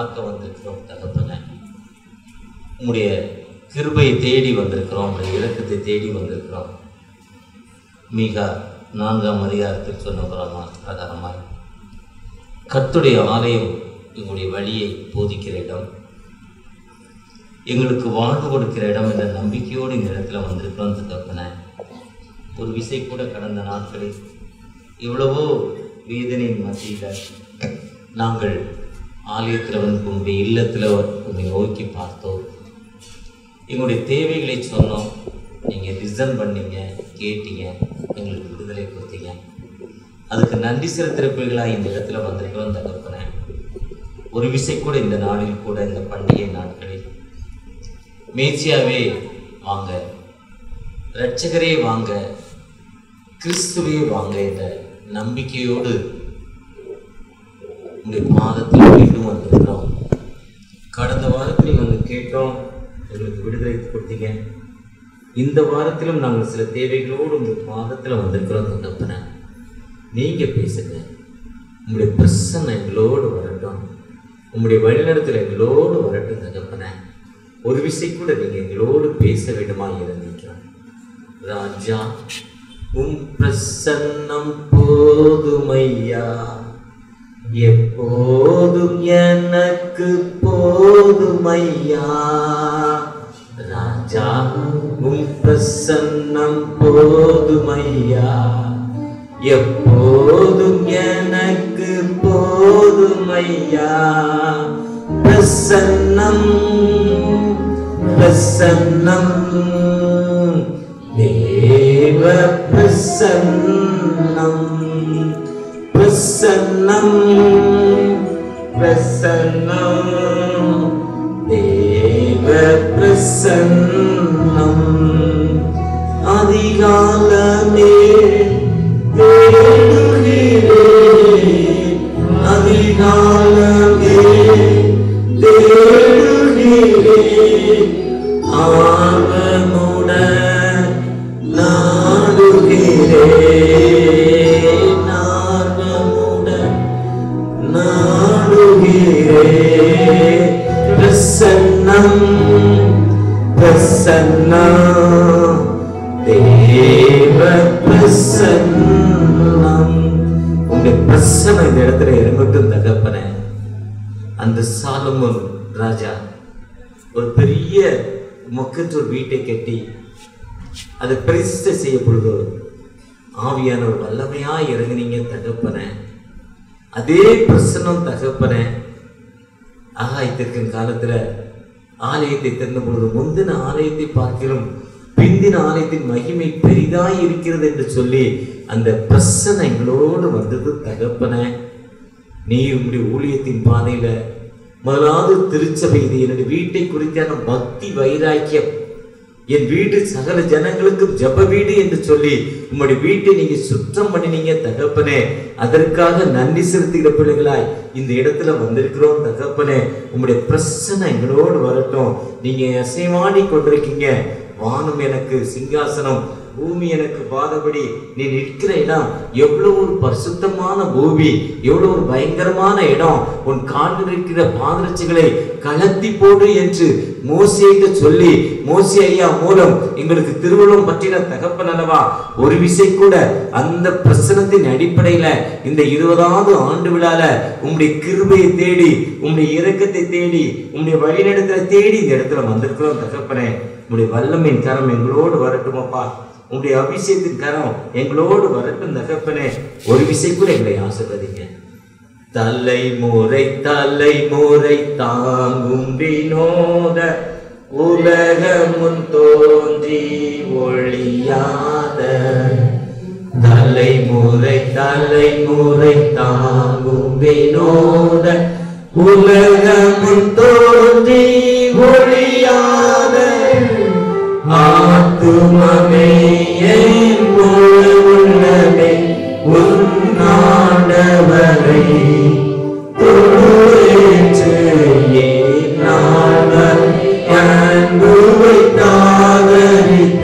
பார்க்க வந்திருக்கிறோம் தகப்பனே உம்முடைய கிருபையை தேடி வந்திருக்கிறோம் உம்முடைய இரக்கத்தை தேடி வந்திருக்கிறோம் மீகா நான்காம் அதிகாரத்தில் சொன்ன பிரமா பிரகாரமாய் கர்த்துடைய ஆலயம் எங்களுடைய வழியை போதிக்கிற இடம் எங்களுக்கு வாழ்வு கொடுக்கிற இடம் என்ற நம்பிக்கையோடு இந்த இடத்துல வந்திருக்கிறோம் தகப்பனே ஒரு விசை கூட கடந்த நாட்களில் எவ்வளவோ வேதனையின் மத்தியில் நாங்கள் ஆலயத்தில் வந்து உங்களுடைய இல்லத்தில் உங்களை நோக்கி பார்த்தோம் எங்களுடைய தேவைகளை சொன்னோம் நீங்கள் லிசன் பண்ணீங்க கேட்டீங்க எங்களுக்கு விடுதலை கொடுத்தீங்க அதுக்கு நன்றி செலுத்துகிற பிள்ளைகளாக இந்த இடத்துல வந்திருக்கிறோம் தகப்பனே ஒரு விசை கூட இந்த நாளில் கூட இந்த பண்டிகை நாட்களில் மேய்ச்சியாவே வாங்க இரட்சகரே வாங்க கிறிஸ்துவே வாங்க என்ற நம்பிக்கையோடு உங்களுடைய பாதத்தில் மீண்டும் வந்திருக்கிறோம் கடந்த வாரத்தில் நாங்கள் கேட்டோம் எங்களுக்கு விடுதலை கொடுத்தீங்க இந்த வாரத்திலும் நாங்கள் சில தேவைகளோடு உங்கள் பாதத்தில் வந்திருக்கிறோம் தகப்பன நீங்கள் பேசுங்க உங்களுடைய பிரசன்னம் எங்களோடு வரட்டும் உங்களுடைய வழிநடத்தல் எங்களோடு வரட்டும் தகப்பன ஒரு விசை கூட நீங்கள் எங்களோடு பேச வேண்டுமா இருந்திருக்கிறோம் ராஜா உம் பிரசன்னம் போதுமையா எப்போதும் எனக்கு போதுமையா ராஜா உம் பிரசன்னம் போதுமையா எப்போதும் எனக்கு போதுமையா பிரசன்னம் பிரசன்னம் தேவ பிரசன்னம் பிரசன்னம் பிரசன்னம் தேவ பிரசன்னம் அதிகாலமே தேடுகிறேன் அதிகாலமே தேடுகிறேன் ஆர்வமுடன் நாடுகிறேன் ஆர்வமுடன் நாடுகிறேன் பிரசன்னம் பிரசன்னம் தேவ பிரசன்னம் உங்க பிரசன்னம் இந்த இடத்துல இறங்கட்டும் தகப்பனே அந்த சாலமோன் ராஜா ஒரு பெரிய மொக்கற்ற ஒரு வீட்டை கட்டி அதை பிரதிஷ்டை செய்யப்படுதோ ஆவியான ஒரு வல்லமையா இறங்குனீங்க தகப்பனே அதே பிரசன்னம் தகப்பனே ஆகாயத்திற்கும் காலத்துல ஆலயத்தை திறந்த பொழுது முந்தின ஆலயத்தை பார்க்கிறோம் பிந்தின ஆலயத்தின் மகிமை பெரிதாய் இருக்கிறது என்று சொல்லி அந்த பிரசனை எங்களோடு வந்தது தகப்பனே நீ உம்முடைய ஊழியத்தின் பாதையில முதலாவது திருச்சபை இது என்னுடைய வீட்டை குறித்தான பக்தி வைராக்கியம் என் வீடு சகல ஜனங்களுக்கும் ஜெப வீடு என்று சொல்லி உம்முடைய வீட்டை நீங்க சுத்தம் பண்ணினீங்க தகப்பனே அதற்காக நன்றி செலுத்துகிற பிள்ளைகளாய் இந்த இடத்துல வந்திருக்கிறோம் தகப்பனே உம்முடைய பிரசனை எங்களோடு வரட்டும் நீங்க அசைவாடி கொண்டிருக்கீங்க வானம் எனக்கு சிங்காசனம் பூமி எனக்கு பாதபடி நீ நிற்கிற இடம் எவ்வளவு ஒரு பரிசுத்தமான பூமி எவ்வளவு ஒரு பயங்கரமான இடம் உன் காலில் இருக்கிற பாதரட்சிகளை கலத்தி போடு என்று மோசேட்டு சொல்லி மோசி ஐயா மூலம் எங்களுக்கு திருவள்ளுவம் பற்றின தகப்பன் அல்லவா ஒரு விசை கூட அந்த பிரசனத்தின் அடிப்படையில இந்த இருபதாவது ஆண்டு விழால உம்முடைய கிருபையை தேடி உம்முடைய இரக்கத்தை தேடி உம்முடைய வழிநடத்தலை தேடி இந்த இடத்துல வந்திருக்கிறோம் தகப்பனே உம்முடைய வல்லமையின் கரம் எங்களோடு வரட்டுமப்பா உம்முடைய அபிஷேகத்தின் கரம் எங்களோடு வரட்டும் தகப்பனே ஒரு விசை கூட எங்களை ஆசிர்வதிங்க தலைமுறை தலைமுறை தாங்கும் வினோத உலகமுன் தோன்றி ஒளியாத தலைமுறை தலைமுறை தாங்கும் வினோத உலகமுன் தோன்றி ஒளியாத ஆத்துமமே என் முழு உள்ளமே உன்னாண்டவரை தொழுவேற்று நாங்கள் அன்புவை தாகரித்த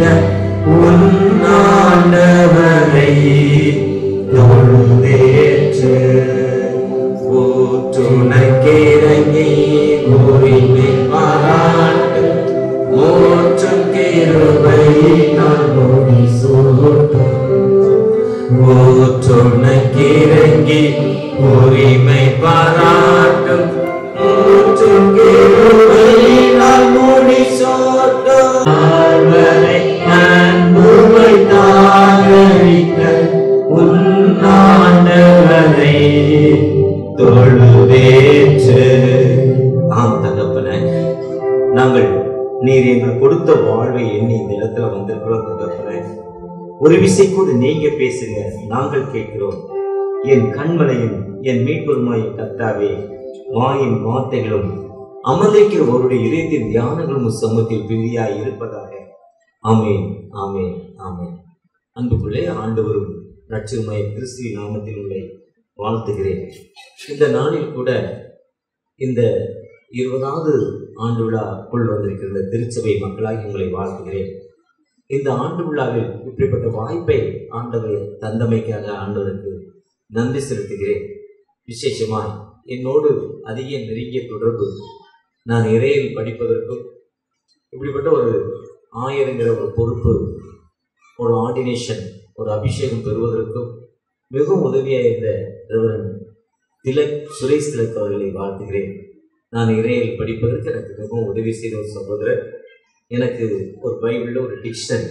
உன்னாண்டவரை தொழுதேற்று ஊற்றுனக்கிறங்கி நாங்கள் நீர் எங்களுக்கு கொடுத்த வாழ்வை எண்ணி இந்த இடத்துல வந்திருக்கிறோம் தகப்பனே ஒரு விசை கூட நீங்க பேசுங்க நாங்கள் கேட்கிறோம் என் கண்மலையும் என் மீட்பெருமாய் கத்தாவே வாயின் வார்த்தைகளும் அமர்ந்திருக்கிற ஒருடைய இதயத்தின் தியானங்களும் உம் சமூகத்தில் பிரியாய் இருப்பதாக ஆமென் ஆமென் ஆமென் அன்புக்குள்ளே ஆண்டவரும் ரட்சகமாய கிறிஸ்துவின் நாமத்தில் உங்களை வாழ்த்துகிறேன் இந்த நாளில் கூட இந்த இருபதாவது ஆண்டு விழாக்குள் வந்திருக்கிற திருச்சபை மக்களாகி உங்களை வாழ்த்துகிறேன் இந்த ஆண்டு விழாவில் இப்படிப்பட்ட வாய்ப்பை ஆண்டவர் தந்தமைக்காக ஆண்டவருக்கு நன்றி செலுத்துகிறேன் விசேஷமாய் என்னோடு அதிக நெருங்கிய தொடர்பு நான் இறையில் படிப்பதற்கும் இப்படிப்பட்ட ஒரு ஆயருங்கிற ஒரு பொறுப்பு ஒரு ஆர்டினேஷன் ஒரு அபிஷேகம் பெறுவதற்கும் மிகவும் உதவியாக இருந்த ரெவரன் திலக் சுரேஷ் திலக் அவர்களை வாழ்த்துகிறேன் நான் இறையில் படிப்பதற்கு எனக்கு மிகவும் உதவி செய்த ஒரு சகோதரர் எனக்கு ஒரு பைபிளில் ஒரு டிக்ஷனரி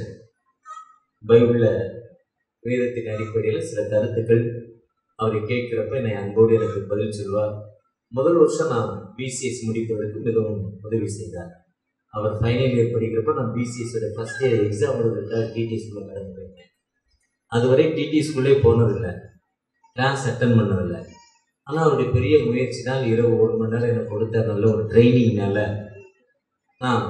பைபிளில் வேதத்தின் அடிப்படையில் சில கருத்துக்கள் அவரை கேட்குறப்ப என்னை அன்போடு எனக்கு பதில் சொல்வார் முதல் வருஷம் நான் பிசிஎஸ் முடிப்பதற்கு மிகவும் உதவி செய்தார் அவர் ஃபைனல் இயர் படிக்கிறப்ப நான் பிசிஎஸோட ஃபஸ்ட் இயர் எக்ஸாம் எழுதுறதுக்காக டிடி ஸ்கூலில் கடந்து போயிருந்தேன் அதுவரை டிடி ஸ்கூல்லே போனதில்லை கிளாஸ் அட்டன் பண்ணதில்லை ஆனால் அவருடைய பெரிய முயற்சினால் இரவு ஒரு மணி நேரம் எனக்கு கொடுத்த நல்ல ஒரு ட்ரைனிங்னால நான்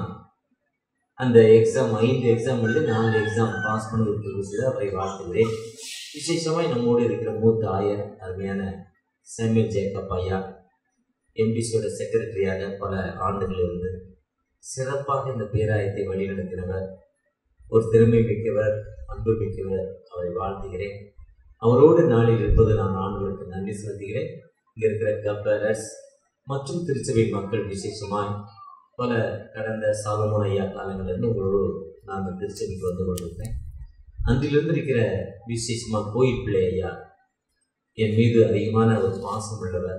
அந்த எக்ஸாம் ஐந்து எக்ஸாம் எழுதி நாலு எக்ஸாம் பாஸ் பண்ணுவதற்கு விஷயத்தை அவரை வாழ்த்துகிறேன் விசேஷமாக நம்மோடு இருக்கிற மூத்த ஆயர் அருமையான சாமியல் ஜேக்கப் ஐயா எம்டிசியோட செக்ரட்டரியாக பல ஆண்டுகள் இருந்து சிறப்பாக இந்த பேராயத்தை வழிநடத்தினவர் ஒரு திறமை மிக்கவர் அன்பு மிக்கவர் அவரை வாழ்த்துகிறேன் அவரோடு நாளில் இருப்பது நான் ஆண்டுகளுக்கு நன்றி செலுத்துகிறேன் இங்கே இருக்கிற கப்பரஸ் மற்றும் திருச்சபை மக்கள் விசேஷமாய் பல கடந்த சாலமோன் ஐயா காலங்களிலிருந்து உங்களோடு நான் திருச்சபைக்கு வந்து கொண்டிருக்கிறேன் அன்றிலிருந்து இருக்கிற விசேஷமாக கோயில் பிள்ளை ஐயா என் மீது அதிகமான ஒரு பாசம் உள்ளவர்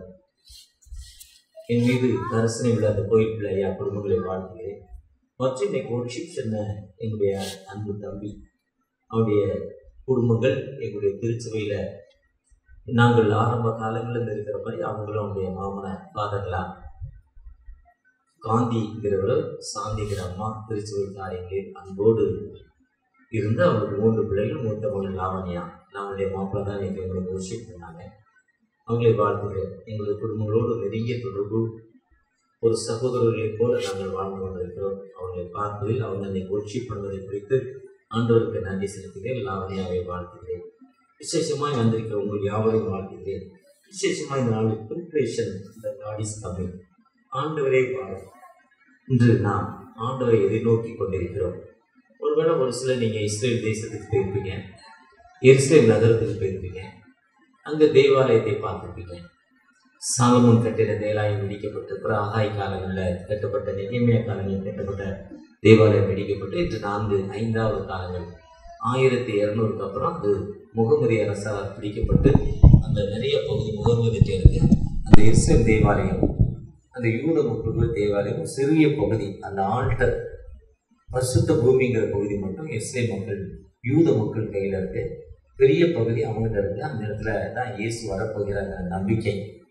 என் மீது கரசனை உள்ள அந்த கோயில் பிள்ளை ஐயா குடும்பங்களை வாழ்த்துகிறேன் மற்றும் இன்னைக்கு ஒர்ஷிப் சொன்ன எங்களுடைய அன்பு தம்பி அவருடைய குடும்பங்கள் எங்களுடைய திருச்சபையில் நாங்கள் ஆரம்ப காலங்களில் இருக்கிற மாதிரி அவங்களும் அவங்களுடைய மாமனார் ஃபாதர்லாம் காந்திங்கிறவர் சாந்திங்கிற அம்மா திருச்சுவை காரியங்களில் அன்போடு இருந்து அவங்களுக்கு மூன்று பிள்ளைகள் மூத்த மகள் லாவண்யா நம்மளுடைய மாப்பிள்ளை தான் எங்கள் எங்களுக்கு ஒர்ஷிப் பண்ணாங்க அவங்களை வாழ்த்துகிறேன் எங்களது குடும்பங்களோடு நெருங்கிய தொடர்பு ஒரு சகோதரர்களைப் போல நாங்கள் வாழ்ந்து கொண்டிருக்கிறோம் அவர்களை பார்ப்பதில் அவங்க இன்னைக்கு ஒர்ஷிப் பண்ணுவதை குறித்து ஆண்டவருக்கு நன்றி செலுத்துகிறேன் லாவண்யாவை வாழ்த்துகிறேன் விசேஷமாய் வந்திருக்கிற உங்கள் யாவரையும் வாழ்த்துகிறேன் விசேஷமாய் இந்த நாளில் ப்ரிப்ரேஷன் இந்த காட் இஸ் கம்மிங் ஆண்டவரே வாழும் இன்று நாம் ஆண்டவரை எதிர்நோக்கி கொண்டிருக்கிறோம் ஒருவேளை ஒரு சிலர் நீங்கள் இஸ்ரேல் தேசத்துக்கு போயிருப்பீங்க எருசலேம் நகரத்துக்கு போயிருப்பீங்க அங்கே தேவாலயத்தை பார்த்துருப்பீங்க சாலமோன் கட்டிட தேவாலயம் இடிக்கப்பட்டு அப்புறம் ஆகாய் காலங்களில் கட்டப்பட்ட நெகிமியா காலங்களில் கட்டப்பட்ட தேவாலயம் இடிக்கப்பட்டு இன்று நான்கு ஐந்தாவது காலங்கள் ஆயிரத்தி இரநூறுக்கு அப்புறம் அது முகமதி அரசால் பிடிக்கப்பட்டு அந்த நிறைய பகுதி முகமது இருக்கு அந்த இஸ்ரேல் தேவாலயம் அந்த யூத மக்களுடைய தேவாலயம் ஒரு சிறிய பகுதி அந்த ஆல்டர் பரிசுத்த பூமிங்கிற பகுதி மட்டும் இஸ்ரேல் மக்கள் யூத மக்கள் கையில் இருக்கு பெரிய பகுதி அவங்ககிட்ட இருக்கு அந்த இடத்துல தான் இயேசு வரப்போகிறாங்க நம்பிக்கை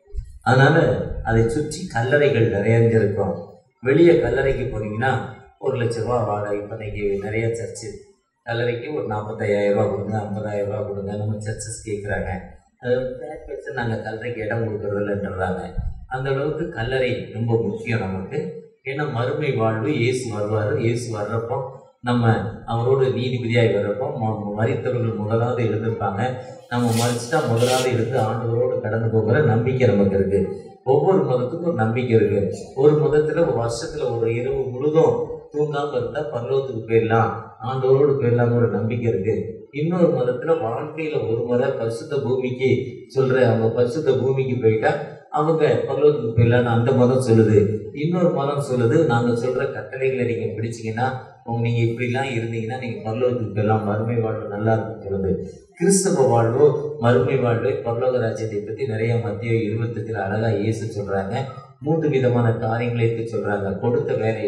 அதனால அதை சுற்றி கல்லறைகள் நிறைய இருக்கும் வெளியே கல்லறைக்கு போனீங்கன்னா ஒரு லட்ச ரூபா வாடகை இப்போ இன்னைக்கு நிறைய சர்ச்சு கல்லறைக்கு ஒரு நாற்பத்தையாயிரம் ரூபா கொடுங்க ஐம்பதாயிரம் ரூபா கொடுங்க நம்ம சர்ச்சஸ் கேட்குறாங்க அது பேக் வச்சு நாங்கள் கல்லறைக்கு இடம் கொடுக்குறதில்லன்றாங்க அந்த அளவுக்கு கல்லறை ரொம்ப முக்கியம் நமக்கு ஏன்னா மறுமை வாழ்வு இயேசு வருவார் இயேசு வர்றப்போ நம்ம அவரோடு நீதிபதியாய் வர்றப்போ ம- மரித்தவர்கள் முதலாவது எழுந்திருப்பாங்க நம்ம மறிச்சிட்டா முதலாவது எழுந்து ஆண்டவரோடு கடந்து போகிற நம்பிக்கை நமக்கு இருக்கு ஒவ்வொரு மதத்துக்கும் ஒரு நம்பிக்கை இருக்கு ஒரு மதத்துல ஒரு வருஷத்துல ஒரு இரவு முழுதும் தூங்காம இருந்தா பரலோகத்துக்கு போயிடலாம் ஆண்டவரோடு போயிடலாம் ஒரு நம்பிக்கை இருக்கு இன்னொரு மதத்துல வாழ்க்கையில ஒரு முறை பரிசுத்த பூமிக்கு சொல்ற அவங்க பரிசுத்த பூமிக்கு போயிட்டா அவங்க பரலோகத்துக்கு போயிடலாம்னு அந்த மதம் சொல்லுது இன்னொரு மதம் சொல்லுது நாங்க சொல்ற கட்டளைகளை நீங்க பிடிச்சீங்கன்னா உங்க நீங்க இப்படிலாம் இருந்தீங்கன்னா நீங்க பரலோகத்துக்கு போயிடலாம் மறுமை வாழ்வு நல்லா இருக்கும் சொல்லுது கிறிஸ்தவ வாழ்வோ மறுமை வாழ்வை பரலோக ராஜ்யத்தை பத்தி நிறைய மத்திய இருபத்தெட்டுல அழகா இயேசு சொல்றாங்க மூன்று விதமான காரியங்களை எடுத்து சொல்றாங்க கொடுத்த வேலையில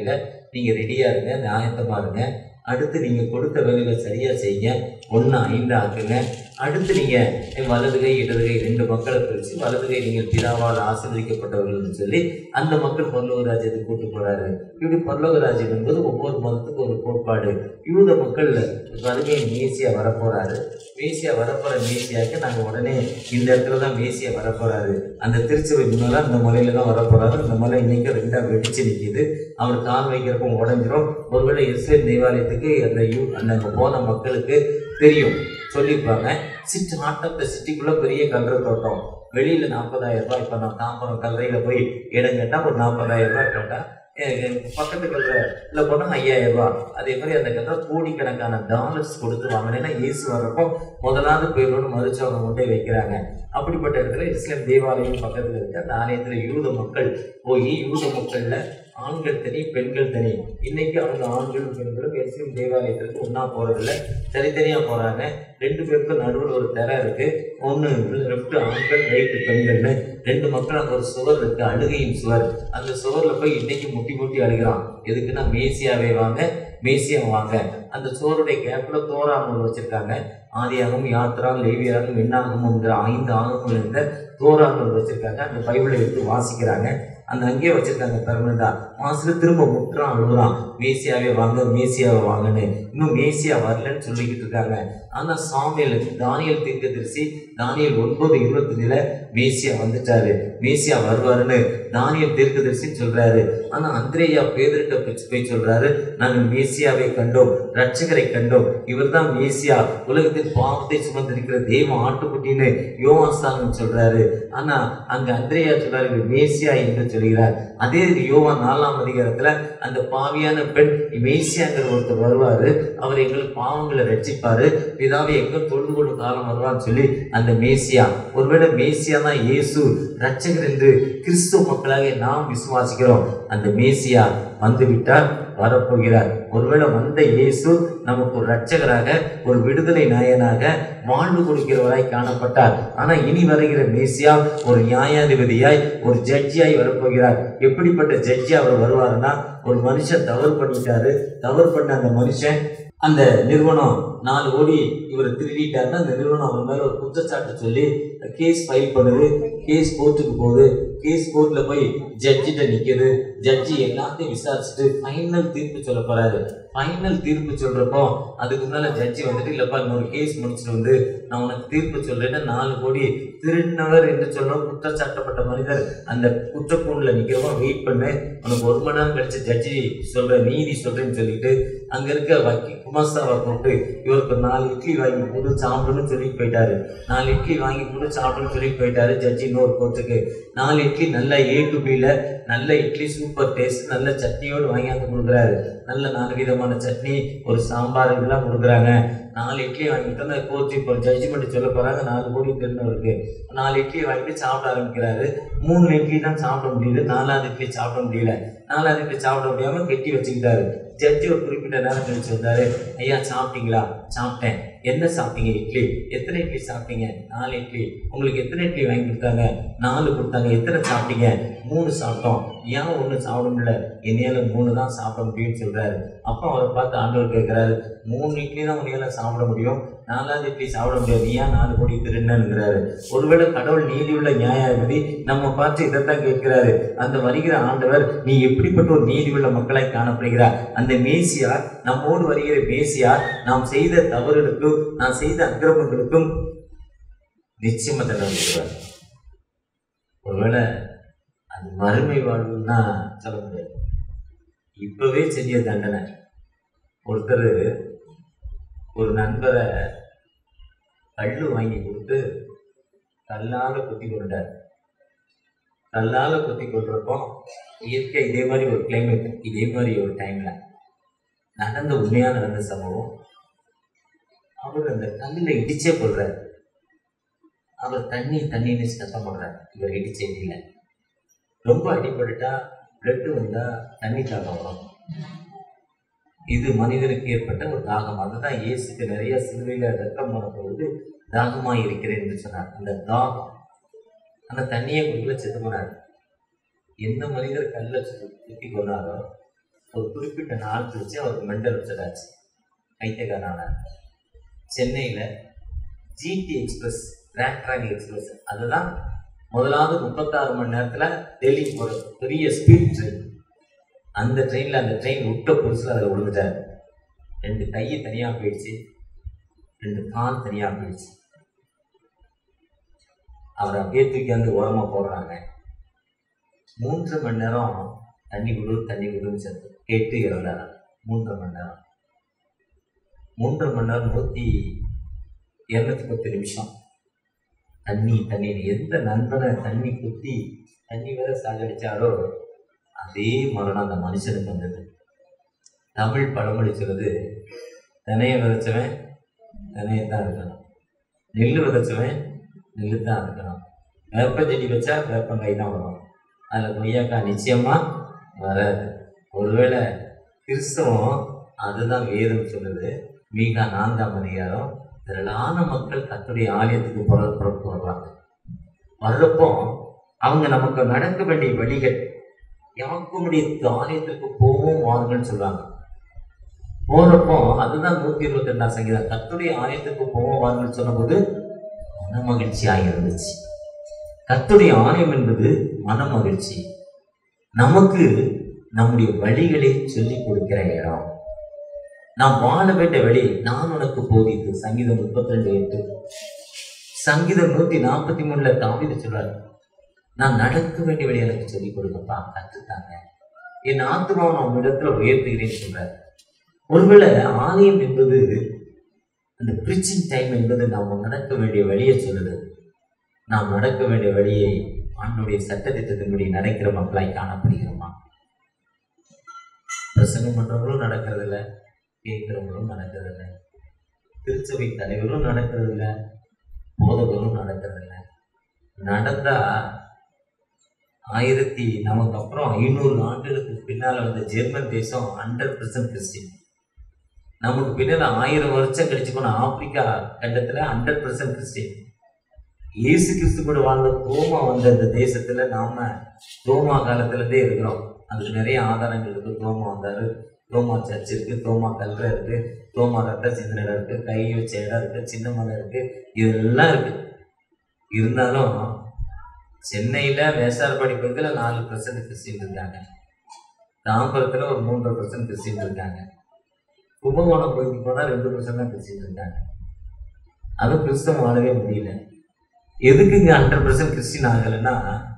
நீங்க ரெடியா இருங்க ஆயத்தமா இருங்க அடுத்து நீங்க கொடுத்த வேலைகளை சரியா செய்யுங்க ஒன்று ஐந்து ஆக்குங்க அடுத்து நீங்க வலது கை இடது கை ரெண்டு மக்களை பிரிச்சு வலது கை நீங்கள் பிதாவால் ஆசீர்வதிக்கப்பட்டவர்கள்னு சொல்லி அந்த மக்கள் பரலோக ராஜ்யத்துக்கு கூட்டு போறாரு இப்படி பரலோக ராஜ்யம் என்பது ஒவ்வொரு மதத்துக்கும் ஒரு கோட்பாடு யூத மக்கள் வருகை மேசியா வரப்போறாரு மேசியா வரப்போற மேசியாக்கு நாங்க உடனே இந்த இடத்துல தான் மேசியா வரப்போறாரு அந்த திருச்சபை முன்னால அந்த மலையில தான் வரப்போறாரு அந்த மலை இன்னைக்கு ரெண்டா வெடிச்சு நிக்குது அவர் கால் வைக்கிறப்ப உடஞ்சிரும் ஒருவேளை இஸ்ரேல் தேவாலயத்துக்கு அந்த யூ அந்த அங்க போன மக்களுக்கு தெரியும் சொல்லியிருப்பாங்க சிட் ஹார்ட் ஆஃப் த சிட்டிக்குள்ள பெரிய கல்ற தோட்டம் வெளியில நாற்பதாயிரம் ரூபாய் இப்போ நான் தாம்பரம் கல்லறையில போய் இடம் கேட்டா ஒரு நாற்பதாயிரம் ரூபாய் கேட்டா அஹ் பக்கத்து கல்றையில் போனால் ஐயாயிரம் ரூபாய் அதே மாதிரி அந்த கல்ற கோடிக்கணக்கான டாலர்ஸ் கொடுத்து வாங்கினேன்னா இயேசு வர்றப்போ முதலாவது பேரோடு மறுச்சவங்க கொண்டே வைக்கிறாங்க அப்படிப்பட்ட இடத்துல இஸ்லாம் தேவாலயம் பக்கத்தில் இருக்க அந்த ஆலயத்தில் யூத மக்கள் போய் யூத மக்கள்ல ஆண்கள் தனி பெண்கள் தனி இன்னைக்கு அவங்க ஆண்களும் பெண்களும் எஸ்எம் தேவாலயத்திற்கு ஒன்றா போறதில்ல தனித்தனியா போறாங்க ரெண்டு பேருக்கும் நடுவில் ஒரு திரை இருக்கு ஒன்று லெஃப்ட் ஆண்கள் ரைட்டு பெண்கள்னு ரெண்டு மக்கள் அங்கே ஒரு சுவர் இருக்கு அழுகையின் சுவர் அந்த சுவர்ல போய் இன்னைக்கு முட்டி முட்டி அழுகிறான் எதுக்குன்னா மேசியாவே வாங்க மேசியா வாங்க அந்த சுவருடைய கேப்ல தோராமல் வச்சிருக்காங்க ஆதியாகவும் யாத்திராம் லேவியாகவும் என்னாகமுங்கிற ஐந்து ஆகமும் இருந்த தோராமல் வச்சிருக்காங்க அந்த பைபிளை எடுத்து வாசிக்கிறாங்க அந்த அங்கேயே வச்சிருக்காங்க பெர்மனண்டா மாசுல திரும்ப முற்றான் அழுகுறான் மேசியாவே வாங்க மேசியாவை வாங்கன்னு இன்னும் மேசியா வரலன்னு சொல்லிக்கிட்டு இருக்காங்க ஆனா சாமியல் தானியல் தீர்க்கதரிசி தானியல் ஒன்பது இருபத்தஞ்சுல மேசியா வந்துட்டாரு மேசியா வருவாருன்னு தானியல் தீர்க்கதரிசின்னு சொல்றாரு ஆனா அந்திரேயா பேதர்கிட்ட பிச்சு போய் சொல்றாரு நாங்கள் மேசியாவை கண்டோம் ரட்சகரை கண்டோம் இவர்தான் மேசியா உலகத்தின் பாவத்தை சுமந்திருக்கிற தெய்வ ஆட்டுக்குட்டின்னு யோவாஸ்தானம் சொல்றாரு ஆனா அங்க அந்திரேயா சொல்றாரு இவர் மேசியா என்று சொல்கிறார் அதே யோவான் நாலாம் அதிகாரத்துல அந்த பாவியான பெண் மேசியாங்கிற ஒருத்தர் வருவாரு அவர் எங்களுக்கு பாவங்களை ரட்சிப்பாரு பிதாவை எங்க தொழுது கொள்ளும் காலம் வருவான்னு சொல்லி அந்த மேசியா ஒருவேளை மேசியா தான் இயேசு ரட்சகர் என்று கிறிஸ்துவ மக்களாக நாம் விசுவாசிக்கிறோம் அந்த மேசியா வந்து விட்டார் வரப்போகிறார் ஒருவேளை வந்த இயேசு நமக்கு ஒரு ரட்சகராக ஒரு விடுதலை நாயனாக வாழ்வு கொடுக்கிறவராய் காணப்பட்டார் ஆனா இனி வருகிற மேசியா ஒரு நியாயாதிபதியாய் ஒரு ஜட்ஜியாய் வரப்போகிறார் எப்படிப்பட்ட ஜட்ஜி அவர் வருவாருன்னா ஒரு மனுஷன் தவறு பண்ணிட்டாரு தவறு பண்ண அந்த மனுஷன் அந்த நிறுவனம் நாலு கோடி இவர் திருடிட்டாருன்னா அந்த நிறுவனம் அவர் மேல ஒரு குற்றச்சாட்டு சொல்லி கேஸ் ஃபைல் பண்ணுது கேஸ் கோர்ட்டுக்கு போகுது கேஸ் கோர்ட்ல போய் ஜட்ஜிட்ட நிக்குது ஜட்ஜி எல்லாத்தையும் விசாரிச்சுட்டு ஃபைனல் தீர்ப்பு சொல்ல போறாரு ஃபைனல் தீர்ப்பு சொல்றப்போ அதுக்கு முன்னால ஜட்ஜி வந்துட்டு இல்லப்பா இன்னொரு கேஸ் முடிச்சுட்டு வந்து நான் உனக்கு தீர்ப்பு சொல்றேன்னா நாலு கோடி திருடினவர் என்று சொல்லும் குற்றச்சாட்டப்பட்ட மனிதர் அந்த குற்றக்கூண்டில் நிக்கிறப்போ வெயிட் பண்ணு உனக்கு ஒரு மணி நேரம் கழிச்சு ஜட்ஜி சொல்ற நீதி சொல்றேன்னு சொல்லிட்டு அங்க இருக்க வக்கி குமாஸ்தாவை கூப்பிட்டு இவருக்கு ஒரு நாலு இட்லி வாங்கி கொடு சாப்பிடுன்னு சொல்லிட்டு போயிட்டாரு நாலு இட்லி வாங்கி கொடு சாப்பிடுன்னு சொல்லிட்டு போயிட்டாரு ஜட்ஜி இன்னொரு கோர்ட்டுக்கு நாலு இட்லி நல்ல ஏ டு பியில் நல்ல இட்லி சூப்பர் டேஸ்ட் நல்ல சட்னியோடு வாங்கியாந்து கொடுக்குறாரு நல்ல நாலு விதமான சட்னி ஒரு சாம்பார் இதெல்லாம் கொடுக்குறாங்க நாலு இட்லி வாங்கிட்டு வந்து கோர்ட்டு இப்போ ஜட்ஜ்மெண்ட் சொல்ல போகிறாங்க நாலு கோடி தெரிஞ்சவருக்கு நாலு இட்லி வாங்கிட்டு சாப்பிட ஆரம்பிக்கிறாரு மூணு இட்லி தான் சாப்பிட முடியுது நாலாவது இட்லி சாப்பிட முடியல நாலாவது இட்லி சாப்பிட முடியாம கெட்டி வச்சுக்கிட்டாரு ஜட்ஜி ஒரு குறிப்பிட்ட நேரம் கழிச்சு வந்தாரு ஐயா சாப்பிட்டீங்களா சாப்பிட்டேன் என்ன சாப்பிட்டீங்க இட்லி எத்தனை இட்லி சாப்பிட்டீங்க நாலு இட்லி உங்களுக்கு எத்தனை இட்லி வாங்கி கொடுத்தாங்க நாலு கொடுத்தாங்க எத்தனை சாப்பிட்டீங்க மூணு சாப்பிட்டோம் ஏன் ஒன்று சாப்பிட முடியல என்னையால மூணு தான் சாப்பிட முடியும்னு சொல்றாரு அப்போ அவரை பார்த்து ஆண்டவர் கேட்கிறாரு மூணு இட்லி தான் உன்னையால சாப்பிட முடியும் நாலாவது இட்லி சாப்பிட முடியாது நீ ஏன் நாலு கோடி திருடுங்கிறாரு ஒருவேளை கடவுள் நீதியுள்ள நியாயாதிபதி நம்ம பார்த்து இதைத்தான் கேட்கிறாரு அந்த வருகிற ஆண்டவர் நீ எப்படிப்பட்ட ஒரு நீதியுள்ள மக்களாய் காணப்படுகிறார் அந்த மேசியா நம்மோடு வருகிற மேசியா நாம் செய்த தவறுகளுக்கும் நாம் செய்த அக்கிரமங்களுக்கும் நிச்சயமா தண்டனை கொடுக்குறார் ஒருவேளை அது மறுமை வாழ்வுன்னா சொல்ல முடியாது இப்பவே செஞ்ச தண்டனை ஒருத்தர் ஒரு நண்பரை கல்லு வாங்கி கொடுத்து கல்லால குத்தி கொண்டார் கல்லால குத்தி கொள்றப்போ இயற்கை இதே மாதிரி ஒரு கிளைமேட் இதே மாதிரி ஒரு டைம்ல நடந்த உண்மையா நடந்த சம்பவம் அவர் அந்த கல்லில் இடிச்சே கொள்றாரு அவர் தண்ணி தண்ணின்னு சத்தம் போடுறார் இவர் இடிச்சே இல்லை ரொம்ப அடிபட்டுட்டா பிளட்டு வந்தா தண்ணி தாகம் வரும் இது மனிதனுக்கு ஏற்பட்ட ஒரு தாகம் அதுதான் இயேசுக்கு நிறைய சிலுவையில ரத்தம் போனபொழுது தாகமாய் இருக்கிறேன் என்று சொன்னார் அந்த தாகம் அந்த தண்ணியை குடிக்கல செத்து போனார் எந்த மனிதர் கல்ல சுத்தி கொண்டாரோ ஒரு குறிப்பிட்ட நாள் கழிச்சு அவருக்கு மெண்டல் அப்செட் ஆச்சு கைத்தகாரான சென்னையில் GT express rake track express அதுதான் முதலாவது முப்பத்தாறு மணி நேரத்தில் டெல்லி போகிற பெரிய ஸ்பீட் ட்ரெயின் அந்த ட்ரெயினில் அந்த ட்ரெயின் விட்ட புதுசில் அதில் விழுந்துட்டார் ரெண்டு கையை தனியாக போயிடுச்சு ரெண்டு கால் தனியாக போயிடுச்சு அவர் அப்படியே தூக்கி வந்து ஓரமாக போடுறாங்க மூன்று மணி நேரம் தண்ணி குடு தண்ணி குடுன்னு சேர்த்து கேட்டு இறந்தார் மூன்று மணி நேரம் மூன்று மணி நேரம் நூற்றி இரநூத்தி பத்து நிமிஷம் தண்ணி தண்ணி எந்த நண்பனை தண்ணி குத்தி தண்ணி வேற சாகடிச்சாரோ அதே மரணம் அந்த மனுஷனுக்கு வந்தது தமிழ் பழமொழி சொல்லுது தினைய விதைச்சவன் தினையத்தான் இருக்கணும் நெல் விதைச்சவன் நெல்லு தான் இருக்கணும் வேப்ப செடி வச்சா வேப்பங்காய் தான் வரும் அதில் கொய்யாக்காய் நிச்சயமாக வராது ஒருவேளை கிறிஸ்தவம் அதுதான் வேதம் சொல்லுது மீகா நான்காம் அதிகாரம் திரளான மக்கள் கத்துடைய ஆலயத்துக்கு புற புறப்பு வருவாங்க வர்றப்போ அவங்க நமக்கு நடக்க வேண்டிய வழிகள் யாக்குமுடைய ஆலயத்திற்கு போவோம் வாங்கன்னு சொல்லுவாங்க போறப்போ அதுதான் நூத்தி இருபத்தி ரெண்டாம் சங்கீதம் கத்துடைய ஆலயத்துக்கு போவோம் வாங்கன்னு சொன்னபோது மன மகிழ்ச்சியாக இருந்துச்சு கத்துடைய ஆலயம் என்பது மன மகிழ்ச்சி நமக்கு நம்முடைய வழிகளை சொல்லிக் கொடுக்கிற இடம் நாம் வாழ வேண்டிய வழி நான் உனக்கு போதித்து சங்கீதம் முப்பத்தி ரெண்டு எட்டு சங்கீதம் நூத்தி நாற்பத்தி மூணுல தாவித சொல்றாரு நான் நடக்க வேண்டிய வழி எனக்கு சொல்லிக் கொடுங்கப்பா கத்துத்தாங்க என் ஆத்மாவை நான் உன்னிடத்துல உயர்த்துகிறேன்னு சொல்றாரு ஒருவேளை ஆலயம் என்பது அந்த பிரிச்சிங் டைம் என்பது நாம் நடக்க வேண்டிய வழியை சொல்லுது நாம் நடக்க வேண்டிய வழியை ஆண்டுடைய சட்டத்திட்டத்தின்படி நடக்கிற மக்களாய் காணப்படுகிறோமா பிரசங்கம் பண்றவங்களும் நடக்கிறதில்ல கேட்கிறவங்களும் நடக்கிறதில்ல திருச்சபை தலைவரும் நடக்கிறதில்ல போதகரும் நடக்கிறதில்ல நடந்தா ஆயிரத்தி நமக்கு அப்புறம் ஐநூறு ஆண்டுகளுக்கு பின்னால வந்த ஜெர்மன் தேசம் ஹண்ட்ரட் பர்சன்ட் கிறிஸ்டின் நமக்கு பின்னால ஆயிரம் வருஷம் கழிச்சு போன ஆப்பிரிக்கா கண்டத்துல ஹண்ட்ரட் பர்சன்ட் கிறிஸ்டின் இயேசு கிறிஸ்து கூட வாழ்ந்த தோமா வந்த இந்த தேசத்துல நாம தோமா காலத்துல இருந்தே இருக்கிறோம் அதுக்கு நிறைய ஆதாரங்கள் இருக்கு தோமா வந்தாரு தோமா சர்ச் இருக்கு தோமா கல்ற இருக்கு தோமா ரத்த சிந்தன இடம் இருக்கு கை வச்ச இடம் இருக்கு சின்ன மலை இருக்கு இதெல்லாம் இருக்கு இருந்தாலும் சென்னையில வேசார்பாடி பகுதியில் நாலு பர்சன்ட் கிறிஸ்டின் இருக்காங்க தாம்பரத்துல ஒரு மூன்றரை பர்சன்ட் கிறிஸ்டின் இருக்காங்க கும்பகோணம் பகுதிக்கு போனால் ரெண்டு பர்சன்ட் தான் கிறிஸ்டின் இருக்காங்க அதுவும் கிறிஸ்தவம் வாழவே முடியல எதுக்கு இங்கே ஹண்ட்ரட் பர்சன்ட் கிறிஸ்டின் ஆகலைன்னா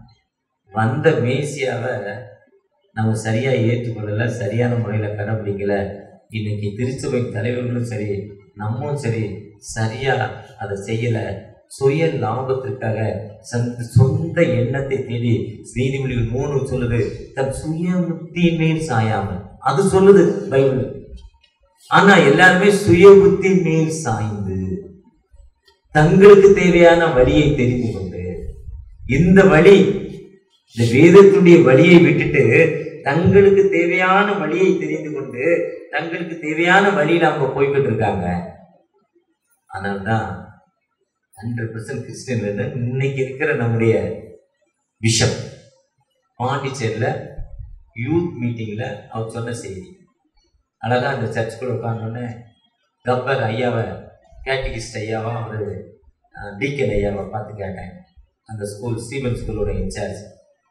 வந்த மேசியாவை நம்ம சரியா ஏற்றுக்கொள்ளல சரியான முறையில் கடைபிடிக்கல இன்னைக்கு திருச்சபை தலைவர்களும் சரி நம்மளும் சரி சரியா அதை செய்யல சுய லாபத்திற்காக சந்த சொந்த எண்ணத்தை தேடி நீதிமொழிகள் மூணு சொல்லுது தன் சுய புத்தியின் மேல் சாயாமல் அது சொல்லுது பைபிள் ஆனா எல்லாருமே சுய புத்தி மேல் சாய்ந்து தங்களுக்கு தேவையான வழியை தெரிந்து கொண்டு இந்த வழி இந்த வேதத்துடைய வழியை விட்டுட்டு தங்களுக்கு தேவையான வழியை தெரிந்து கொண்டு தங்களுக்கு தேவையான வழியில அவங்க போய்கிட்டு இருக்காங்க அதனால்தான் ஹண்ட்ரட் பர்சன்ட் கிறிஸ்டின் இன்னைக்கு இருக்கிற நம்முடைய பிஷப் பாண்டிச்சேரியில் யூத் மீட்டிங்கில் அவர் சொன்ன செய்தி அழகா அந்த சர்ச்சுக்குள்ள உட்காந்தோடனே கப்பர் ஐயாவை கேட்டகிஸ்ட் ஐயாவா அவர் டீக்கன் ஐயாவை பார்த்து கேட்டேன் அந்த ஸ்கூல் ஸ்டீவன் ஸ்கூலோட இன்சார்ஜ்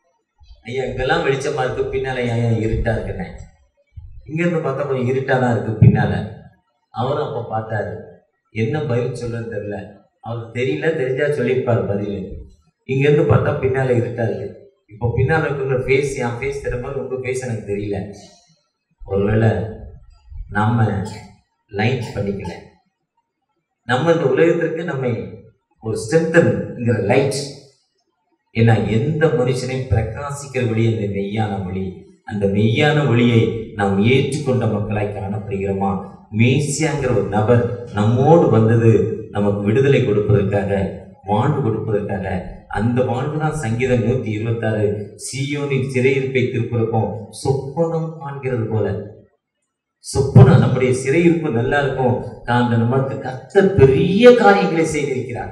ஐயா இங்கெல்லாம் வெளிச்சமா இருக்கு பின்னால ஐயா இருட்டா இருக்குண்ணே இங்கேருந்து பார்த்தா கொஞ்சம் இருட்டா தான் இருக்கு பின்னால அவரும் அப்போ பார்த்தாரு என்ன பதில் சொல்றதுன்னு தெரியல அவருக்கு தெரியல தெரிஞ்சா சொல்லியிருப்பார் பதில் இங்கேருந்து பார்த்தா பின்னால இருட்டா இருக்கு இப்போ பின்னால் இருக்கிற ஃபேஸ் என் ஃபேஸ் தெரியும் போது உங்கள் ஃபேஸ் எனக்கு தெரியல ஒருவேளை நம்ம லைன் பண்ணிக்கல நம்ம இந்த உலகத்திற்கு நம்மை ஒரு ஸ்ட்ரென்தன்ங்கிற லைட் ஏன்னா எந்த மனுஷனையும் பிரகாசிக்கிற வழி அந்த மெய்யான வழி அந்த மெய்யான வழியை நாம் ஏற்றுக்கொண்ட மக்களாய் காணப்படுகிறோமா மேசியாங்கிற ஒரு நபர் நம்மோடு வந்தது நமக்கு விடுதலை கொடுப்பதற்காக வாழ்வு கொடுப்பதற்காக அந்த வாழ்வு தான் சங்கீதம் நூத்தி இருபத்தாறு சியோனின் சிறையிருப்பை திருப்பிருக்கும் சொப்பனம் காண்கிறது போல சொப்பனம் நம்முடைய சிறையிருப்பு நல்லா இருக்கும் தான் நமக்கு கர்த்தர் பெரிய காரியங்களை செய்திருக்கிறார்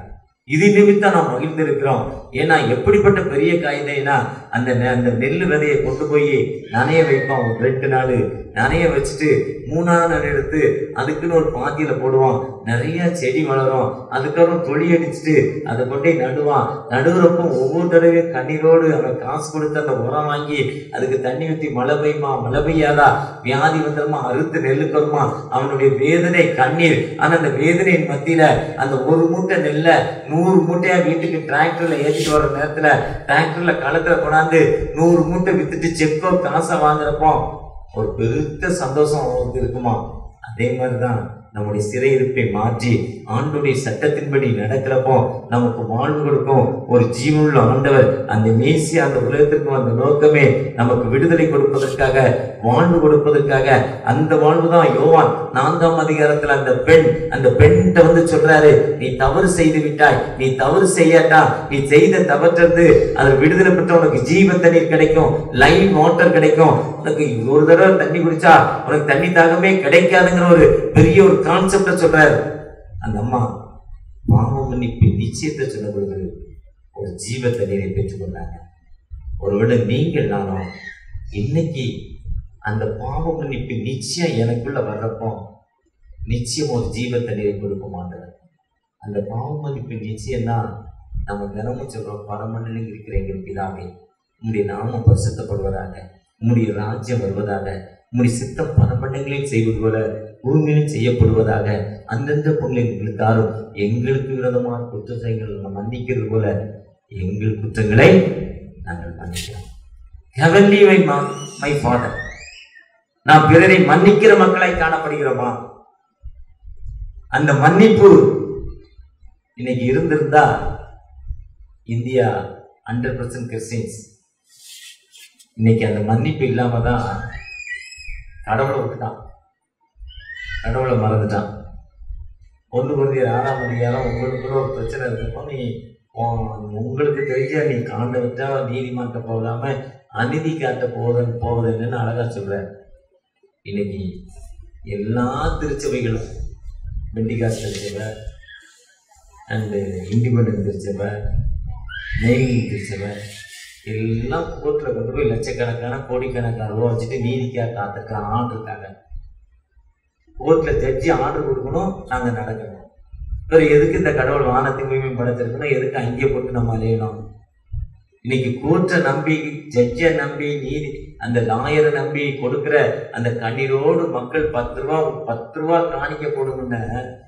இது நிமித்தம் நாம் மகிழ்ந்திருக்கிறோம் ஏன்னா எப்படிப்பட்ட பெரிய காய்தைனா அந்த நெ- அந்த நெல் விதையை கொண்டு போய் நனைய வைப்பான் ஒரு ரெண்டு நாள் நனைய வச்சுட்டு மூணாவது நாள் எடுத்து அதுக்குன்னு ஒரு பாத்தியில போடுவான் நிறைய செடி வளரும் அதுக்கப்புறம் தொழி அடிச்சுட்டு அதை கொண்டு போய் நடுவான் நடுவுறப்போ ஒவ்வொரு தடவையும் கண்ணீரோடு அவன் காசு கொடுத்து அந்த உரம் வாங்கி அதுக்கு தண்ணி ஊற்றி மழை பெய்யுமா மழை பெய்யாதா வியாதி வந்துருமா அறுத்து நெல்லுக்கு வருமா அவனுடைய வேதனை கண்ணீர் ஆனா அந்த வேதனையின் மத்தியில அந்த ஒரு மூட்டை நெல்லை நூறு மூட்டையா வீட்டுக்கு டிராக்டர்ல ஏற்றிட்டு வர நேரத்துல டிராக்டர்ல களத்துல கொண்டாந்து நூறு மூட்டை வித்துட்டு செக்கோ காசை வாங்குறப்போ ஒரு பெருத்த சந்தோஷம் அவனுக்கு இருக்குமா அதே மாதிரிதான் நம்முடைய சிறையிருப்பை மாற்றி ஆண்டுடைய சட்டத்தின்படி நடக்கிறப்போ நமக்கு வாழ்வு கொடுக்கும் ஒரு ஜீவனுள்ள ஆண்டவர் அந்த மேசி அந்த உலகத்திற்கு வந்த நோக்கமே நமக்கு விடுதலை கொடுப்பதற்காக வாழ்வு கொடுப்பதற்காக அந்த வாழ்வு தான் யோவான் நான்காம் அதிகாரத்துல அந்த பெண் அந்த பெண்கிட்ட வந்து சொல்றாரு நீ தவறு செய்து விட்டாய் நீ தவறு செய்யாட்டா நீ செய்த தவற்றிருந்து அதில் விடுதலை பெற்ற உனக்கு ஜீவ தண்ணீர் கிடைக்கும் லைன் வாட்டர் கிடைக்கும் உனக்கு ஒரு தடவை தண்ணி குடிச்சா உனக்கு தண்ணி தாகமே கிடைக்காதுங்கிற ஒரு பெரிய ஒரு கான்செப்ட சொல்றாரு அந்த அம்மா பாவ மன்னிப்பு நிச்சயத்தை சொன்ன பொழுது ஒரு ஜீவ தண்ணீரை பெற்றுக்கொண்டாங்க ஒருவேளை நீங்கள் நானும் இன்னைக்கு அந்த பாவ மன்னிப்பு நிச்சயம் எனக்குள்ள வர்றப்போ நிச்சயம் ஒரு ஜீவ தண்ணீரை கொடுக்க மாட்டேன் அந்த பாவ மன்னிப்பு நிச்சயம் தான் நம்ம தினமும் சொல்றோம் பரமண்டலில் இருக்கிற எங்கள் பிதாவே உம்முடைய நாமம் பரிசுத்தப்படுவதாக உம்முடைய ராஜ்யம் வருவதாக உம்முடைய சித்தம் பரமண்டங்களில் செய்வது போல பூமியிலும் செய்யப்படுவதாக அந்தந்த பொருளை எங்களுக்கு தாரும் எங்களுக்கு விரோதமான குற்றங்களை மன்னிக்கிறது போல எங்கள் குற்றங்களை நாங்கள் மன்னிக்கிறோம் ஹெவன்லி மை மை ஃபாதர் நாம் பிறரை மன்னிக்கிற மக்களாய் காணப்படுகிறோமா அந்த மன்னிப்பு இன்னைக்கு இருந்திருந்தா இந்தியா ஹண்ட்ரட் பர்சன்ட் கிறிஸ்டின்ஸ் இன்னைக்கு அந்த மன்னிப்பு இல்லாம தான் கடவுளை விட்டுட்டான் கடவுளை மறந்துட்டான் ஒன்று குருதிய ஆறாம் அதிகாரம் உங்களுக்குள்ள ஒரு பிரச்சனை இருக்கப்போ நீ உன் உங்களுக்கு தெரிஞ்ச நீ காண்ட விட்டா நீதிமான்ட்ட போகாம அநீதி காட்ட போவதன் போவது என்னன்னு அழகா சொல்ற இன்னைக்கு எல்லா திருச்சபைகளும் பெண்டிகாஸ் திருச்சபை அண்டு இண்டிபெண்டன்ட் திருச்சபை நெய்மிங் திருச்சபை எல்லாம் கோர்ட்டில் கொண்டு போய் லட்சக்கணக்கான கோடிக்கணக்கான ரூபா வச்சுட்டு நீதிக்காக காத்திருக்க ஆள் இருக்காங்க கோர்ட்டில் ஜட்ஜி ஆர்டர் கொடுக்கணும் நாங்கள் நடக்கணும் வேறு எதுக்கு இந்த கடவுள் வானத்தை உரிமை படைத்திருக்கணும் எதுக்கு அங்கேயே போட்டு நம்ம அலையணும் இன்னைக்கு கோர்ட்டை நம்பி ஜட்ஜை நம்பி நீதி அந்த லாயரை நம்பி கொடுக்கிற அந்த கண்ணீரோடு மக்கள் பத்து ரூபா பத்து ரூபா காணிக்க போடுமுன்ன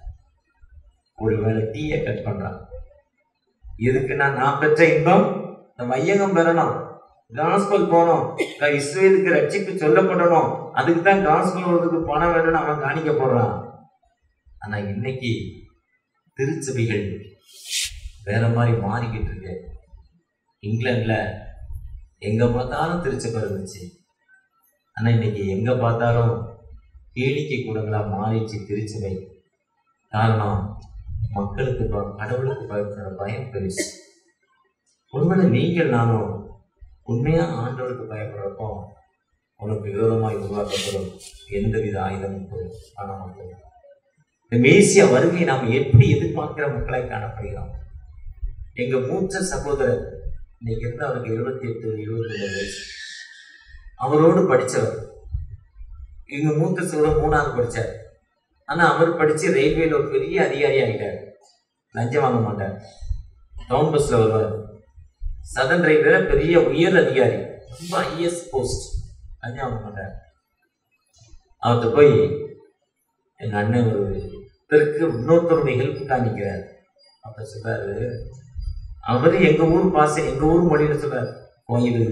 ஒருவேளை டீயை கட் பண்றான் எதுக்குன்னா நான் பெற்ற இன்பம் இந்த மையகம் பெறணும் காஸ்பல் போகணும் நான் இஸ்ரேலுக்கு ரட்சிப்பு சொல்லப்படணும் அதுக்கு தான் காஸ்பல் வருவதுக்கு பணம் வேணும்னு அவன் காணிக்க போடுறான் ஆனா இன்னைக்கு திருச்சபைகள் வேற மாதிரி மாறிக்கிட்டு இருக்கு இங்கிலாந்துல எங்க பார்த்தாலும் திருச்சபை இருந்துச்சு ஆனா இன்னைக்கு எங்க பார்த்தாலும் கேளிக்கை கூடங்களா மாறிடுச்சு திருச்சபை காரணம் மக்களுக்கு ப- கடவுளுக்கு பயப்படுற பயம் பெருசு ஒருவேளை நீங்கள் நானும் உண்மையா ஆண்டவருக்கு பயப்படுறப்போ உனக்கு விரோதமாய் உருவாக்கப்படும் எந்தவித ஆயுதமும் பொ- காண மாட்டோம் இந்த மேசிய வருகை நாம் எப்படி எதிர்பார்க்கிற மக்களாய் காணப்படுகிறோம் எங்க மூத்த சகோதரர் இன்னைக்கு இருந்து அவருக்கு எழுபத்தி எட்டு எழுபத்தி ஒன்பது வயசு அவரோடு படிச்சவர் எங்க மூத்த சகோதரர் மூணாவது படிச்சார் ஆனா அவர் படிச்சு ரயில்வேல ஒரு பெரிய அதிகாரி ஆகிட்டார் லஞ்சம் வாங்க மாட்டார் டவுன் பஸ்ல வருவார் சதன் ரயில்வேல பெரிய உயர் அதிகாரி ரொம்ப ஐஎஸ் போஸ்ட் லஞ்சம் வாங்க மாட்டார் அவர்கிட்ட போய் எங்க அண்ணன் ஒரு இதற்கு இன்னொருத்தருடைய ஹெல்ப் காணிக்கிறார் அப்ப சொல்றாரு அவரு எங்க ஊர் பாச எங்க ஊர் மொழியில சொல்றாரு கோயில்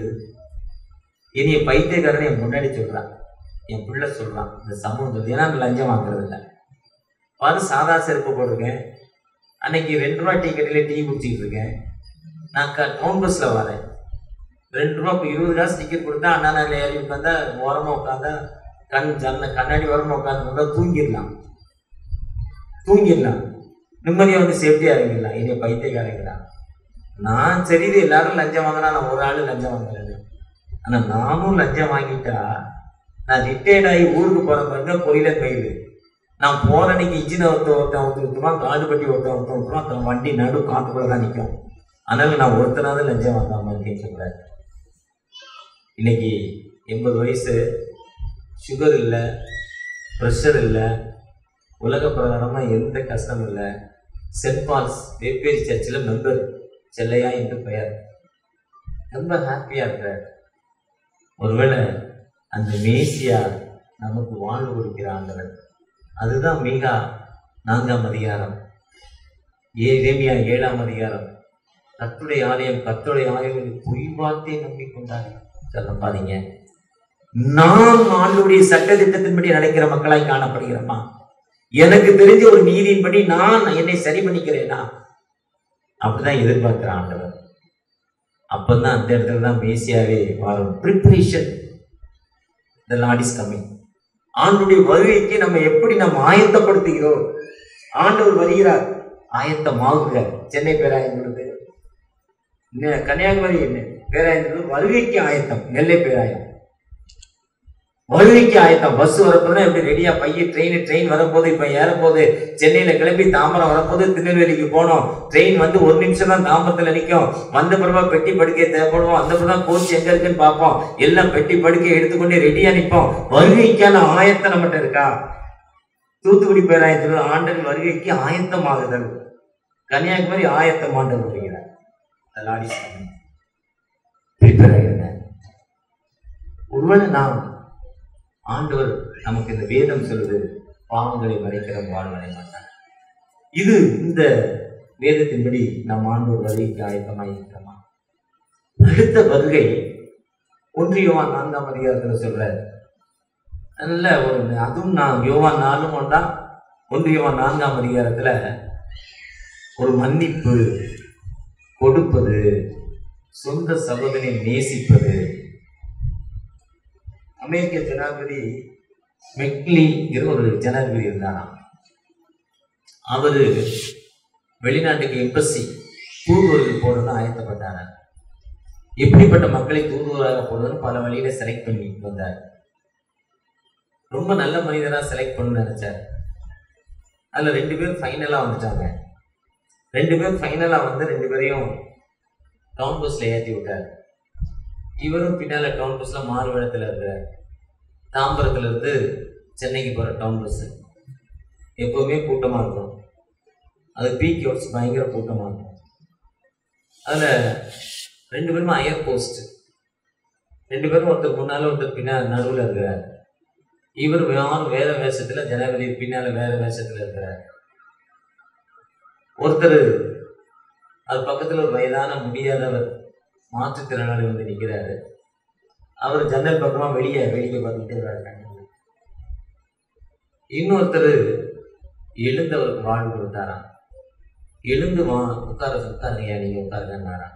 இனிய பைத்தியக்காரன் என் முன்னாடி சொல்றான் என் பிள்ளை சொல்றான் இந்த சமூகம் சொல்லுது ஏன்னா நான் லஞ்சம் வாங்குறது இல்லை பாரு சாதா செருப்பு போட்டிருக்கேன் அன்னைக்கு ரெண்டு ரூபா டீ கடையில் டீ குடிச்சிட்டு இருக்கேன் நான் க டவுன் பஸ்ஸில் வரேன் ரெண்டு ரூபா இப்போ இருபது காசு டிக்கெட் கொடுத்தா அண்ணா நான் ஏறி உட்காந்தா ஓரமாக உட்காந்தா கண் ஜன்ன கண்ணாடி ஓரமாக உட்காந்து தூங்கிடலாம் தூங்கிடலாம் நிம்மதியாக வந்து சேஃப்டியாக இறங்கிடலாம் இனி பைத்தியக்காரங்களா நான் சரி இது எல்லாரும் லஞ்சம் வாங்கினா நான் ஒரு ஆள் லஞ்சம் வாங்குறேன் ஆனால் நானும் லஞ்சம் வாங்கிட்டா நான் ரிட்டையர்ட் ஆகி ஊருக்கு போகிற பாருங்க கோயில மெயில் நான் போற அன்னைக்கு இன்ஜினை ஒருத்த ஒருத்தன் ஒருத்தர் விட்டுருவான் காடு பட்டி ஒருத்தன் ஒருத்தன் விட்டுருவான் வண்டி நடு காட்டுக்குள்ள தான் நிற்கும் அதனால நான் ஒருத்தனாவது லஞ்சம் வாங்காம இருக்கேன்னு சொல்றாரு இன்னைக்கு எண்பது வயசு சுகர் இல்லை ப்ரெஷர் இல்லை உலக பிரகாரமாக எந்த கஷ்டம் இல்லை சென்ட் பால்ஸ் வெவ்வேறு சர்ச்சில் மெம்பர் செல்லையா என்று பெயர் ரொம்ப ஹாப்பியாக இருக்கிறார் ஒருவேளை அந்த மேசியா நமக்கு வாழ்வு கொடுக்கிற ஆண்டவர் அதுதான் மீகா நான்காம் அதிகாரம் ஏதேமியா ஏழாம் அதிகாரம் கத்துடைய ஆலயம் கத்துடைய ஆலயம் பொய் வார்த்தையை நம்பிக்கொண்டாங்க சொல்லப்பாதீங்க நாம் ஆண்டுடைய சட்ட திட்டத்தின்படி நடக்கிற மக்களாய் காணப்படுகிறோமா எனக்கு தெரிஞ்ச ஒரு நீதியின்படி நான் என்னை சரி பண்ணிக்கிறேனா அப்படிதான் எதிர்பார்க்கிற ஆண்டவர் அப்பதான் அந்த இடத்துல தான் மேசியாவே வரும் preparation the lord is coming ஆண்டுடைய வருகைக்கு நம்ம எப்படி நம்ம ஆயத்தப்படுத்துகிறோம் ஆண்டவர் வருகிறார் ஆயத்தமாகுக சென்னை பேராயங்களுக்கு நெ- கன்னியாகுமரி என்ன பேராயங்களுக்கு வருகைக்கு ஆயத்தம் நெல்லை பேராயம் வருகைக்கு ஆயத்தம் பஸ் வரப்போதுனா எப்படி ரெடியா பைய ட்ரெயின் ட்ரெயின் வரப்போது இப்ப ஏறப்போகுது சென்னையில கிளம்பி தாம்பரம் வரப்போது திருநெல்வேலிக்கு போனோம் ட்ரெயின் வந்து ஒரு நிமிஷம் தான் தாம்பரத்துல நிற்கும் வந்த பிறகு பெட்டி படுக்கை தேவைப்படுவோம் அந்த பிறகு கோச் எங்க இருக்குன்னு பார்ப்போம் எல்லாம் பெட்டி படுக்கை எடுத்துக்கொண்டு ரெடியா நிற்போம் வருகைக்கான ஆயத்தம் நம்மகிட்ட இருக்கா தூத்துக்குடி பேராயத்தில் ஆண்டல் வருகைக்கு ஆயத்தமாகுதல் கன்னியாகுமரி ஆயத்தம் ஆண்டல் வருகிறார் The Lord is coming. Prepare ஆகிருங்க ஒருவேளை நாம் ஆண்டவர் நமக்கு இந்த வேதம் சொல்லுது பாவங்களை மறைக்கிற வாழ்வனை மாட்டார் இது இந்த வேதத்தின்படி நாம் ஆண்டவர் வருகைக்கு ஆயத்தமாக இருக்கிறோமா அடுத்த வருகை ஒன்றியவான் நான்காம் அதிகாரத்தில் சொல்ற நல்ல ஒரு அதுவும் நான் யோவான் நாலும் ஒன்றா ஒன்றியவான் நான்காம் அதிகாரத்துல ஒரு மன்னிப்பு கொடுப்பது சொந்த சகோதரனை நேசிப்பது அமெரிக்க ஜனாதிபதி மெக்லிங்கிற ஒரு ஜனாதிபதி இருந்தாராம் அவரு வெளிநாட்டுக்கு எம்பசி தூதுவர்கள் போடுறது ஆயத்தப்பட்டார் எப்படிப்பட்ட மக்களை தூதுவராக போடுறதுன்னு பல வழியில செலக்ட் பண்ணி வந்தார் ரொம்ப நல்ல மனிதரா செலக்ட் பண்ணணும்னு நினைச்சார் அதுல ரெண்டு பேர் ஃபைனலா வந்துட்டாங்க ரெண்டு பேர் ஃபைனலா வந்து ரெண்டு பேரையும் டவுன் பஸ்ல ஏற்றி விட்டார் இவரும் பின்னால டவுன் பஸ்ல மாறுவேடத்துல இருக்கிறார் தாம்பரத்துல இருந்து சென்னைக்கு போற டவுன் பஸ் எப்பவுமே கூட்டமா இருக்கும் அது பீக் ஹவர்ஸ் பயங்கர கூட்டமா இருக்கும் அதுல ரெண்டு பேருமே அயர் போஸ்ட் ரெண்டு பேரும் ஒருத்தர் முன்னால ஒருத்தர் பின்னால் நடுவுல இருக்கிறார் இவர் யாரும் வேற வேஷத்துல ஜனாதிபதி பின்னால வேற வேஷத்துல இருக்கிறார் ஒருத்தர் அது பக்கத்துல ஒரு வயதான முடியாதவர் மாற்றுத்திறனாளி வந்து நிற்கிறாரு அவர் ஜன்னல் பக்கமா வெளியே வேடிக்கை பார்த்துட்டே இருக்காரு இன்னொருத்தர் எழுந்தவருக்கு வாழ்வு கொடுத்தாராம் எழுந்து வா உட்கார உட்காருங்க நீங்க உட்காருங்கன்னாராம்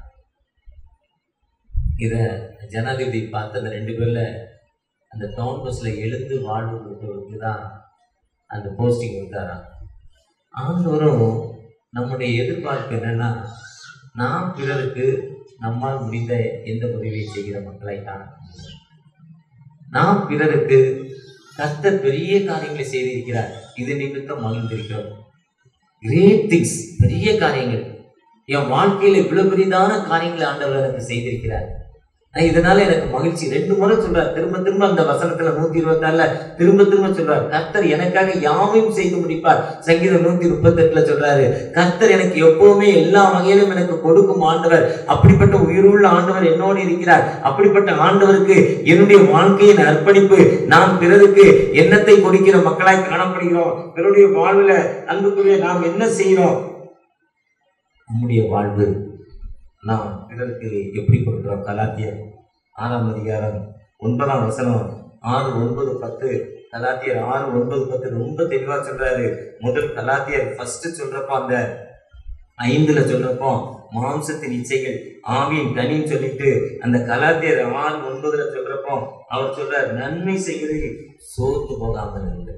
இத ஜனாதிபதி பார்த்து அந்த ரெண்டு பேர்ல அந்த டவுன் பஸ்ல எழுந்து வாழ்வு கொடுத்தவருக்கு தான் அந்த போஸ்டிங் கொடுத்தாராம் ஆண்டவரும் நம்முடைய எதிர்பார்ப்பு என்னன்னா நாம் பிறருக்கு நம்மால் முடிந்த எந்த உதவியை செய்கிற மக்களை தான் நாம் பிறருக்கு கர்த்தர் பெரிய காரியங்களை செய்திருக்கிறார் இது நிமித்தம் மகிழ்ந்திருக்கிறோம் கிரேட் திங்ஸ் பெரிய காரியங்கள் என் வாழ்க்கையில இவ்வளவு பெரிதான காரியங்களை ஆண்டவர் எனக்கு செய்திருக்கிறார் நான் இதனால எனக்கு மகிழ்ச்சி ரெண்டு முறை சொல்றார் திரும்ப திரும்ப அந்த வசனத்துல நூத்தி இருபத்தி நாலுல திரும்ப திரும்ப சொல்றார் கர்த்தர் எனக்காக யாவையும் செய்து முடிப்பார் சங்கீதம் நூத்தி முப்பத்தி எட்டுல சொல்றாரு கர்த்தர் எனக்கு எப்பவுமே எல்லா வகையிலும் எனக்கு கொடுக்கும் ஆண்டவர் அப்படிப்பட்ட உயிருள்ள ஆண்டவர் என்னோடு இருக்கிறார் அப்படிப்பட்ட ஆண்டவருக்கு என்னுடைய வாழ்க்கையின் அர்ப்பணிப்பு நாம் பிறருக்கு எண்ணத்தை கொடுக்கிற மக்களாய் காணப்படுகிறோம் பிறருடைய வாழ்வுல அன்புக்குரிய நாம் என்ன செய்கிறோம் நம்முடைய வாழ்வு நாம் பிறருக்கு எப்படி கொடுக்கிறோம் கலாத்தியர் ஆறாம் அதிகாரம் ஒன்பதாம் வசனம் ஆறு ஒன்பது பத்து கலாத்தியர் ஆறு ஒன்பது பத்து ரொம்ப தெளிவா சொல்றாரு முதல் கலாத்தியர் ஃபர்ஸ்ட் சொல்றப்போ அந்த ஐந்துல சொல்றப்போ மாம்சத்தின் இச்சைகள் ஆவியின் கனின்னு சொல்லிட்டு அந்த கலாத்தியர் ஆறு ஒன்பதுல சொல்றப்போ அவர் சொல்றார் நன்மை செய்கிறது சோர்ந்து போகாமல் இருந்து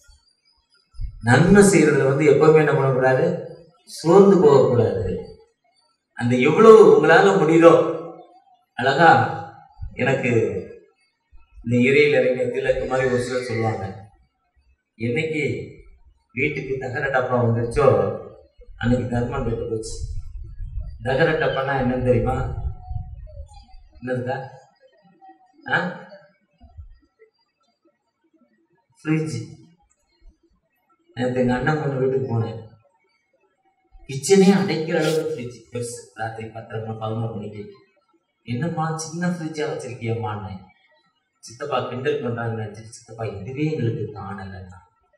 நன்மை செய்யறதுல வந்து எப்பவுமே என்ன பண்ணக்கூடாது சோர்ந்து போகக்கூடாது அந்த எவ்வளவு உங்களால முடியுதோ அழகா எனக்கு இந்த இறையில் இறைங்க திலக்கு மாதிரி ஒரு சிலர் சொல்லுவாங்க என்னைக்கு வீட்டுக்கு தகர டப்பா வந்துருச்சோ அன்னைக்கு தர்மம் கெட்டு போச்சு தகர டப்பானா என்னன்னு தெரியுமா என்னதுக்கா ஆ ஃப்ரிட்ஜ் நேற்று எங்கள் அண்ணன் பொண்ணு வீட்டுக்கு போனேன் கிச்சனே அடைக்கிற அளவுக்கு ஃப்ரிட்ஜ் பெருசு ராத்திரி பத்தரை பதினோரு மணிக்கு என்னம்மா சின்ன ஃப்ரிட்ஜாக வச்சிருக்கியம்மான்னு சித்தப்பா கிண்டல் பண்ணுறாங்கன்னு நினச்சிட்டு சித்தப்பா இதுவே எங்களுக்கு காணலைன்னா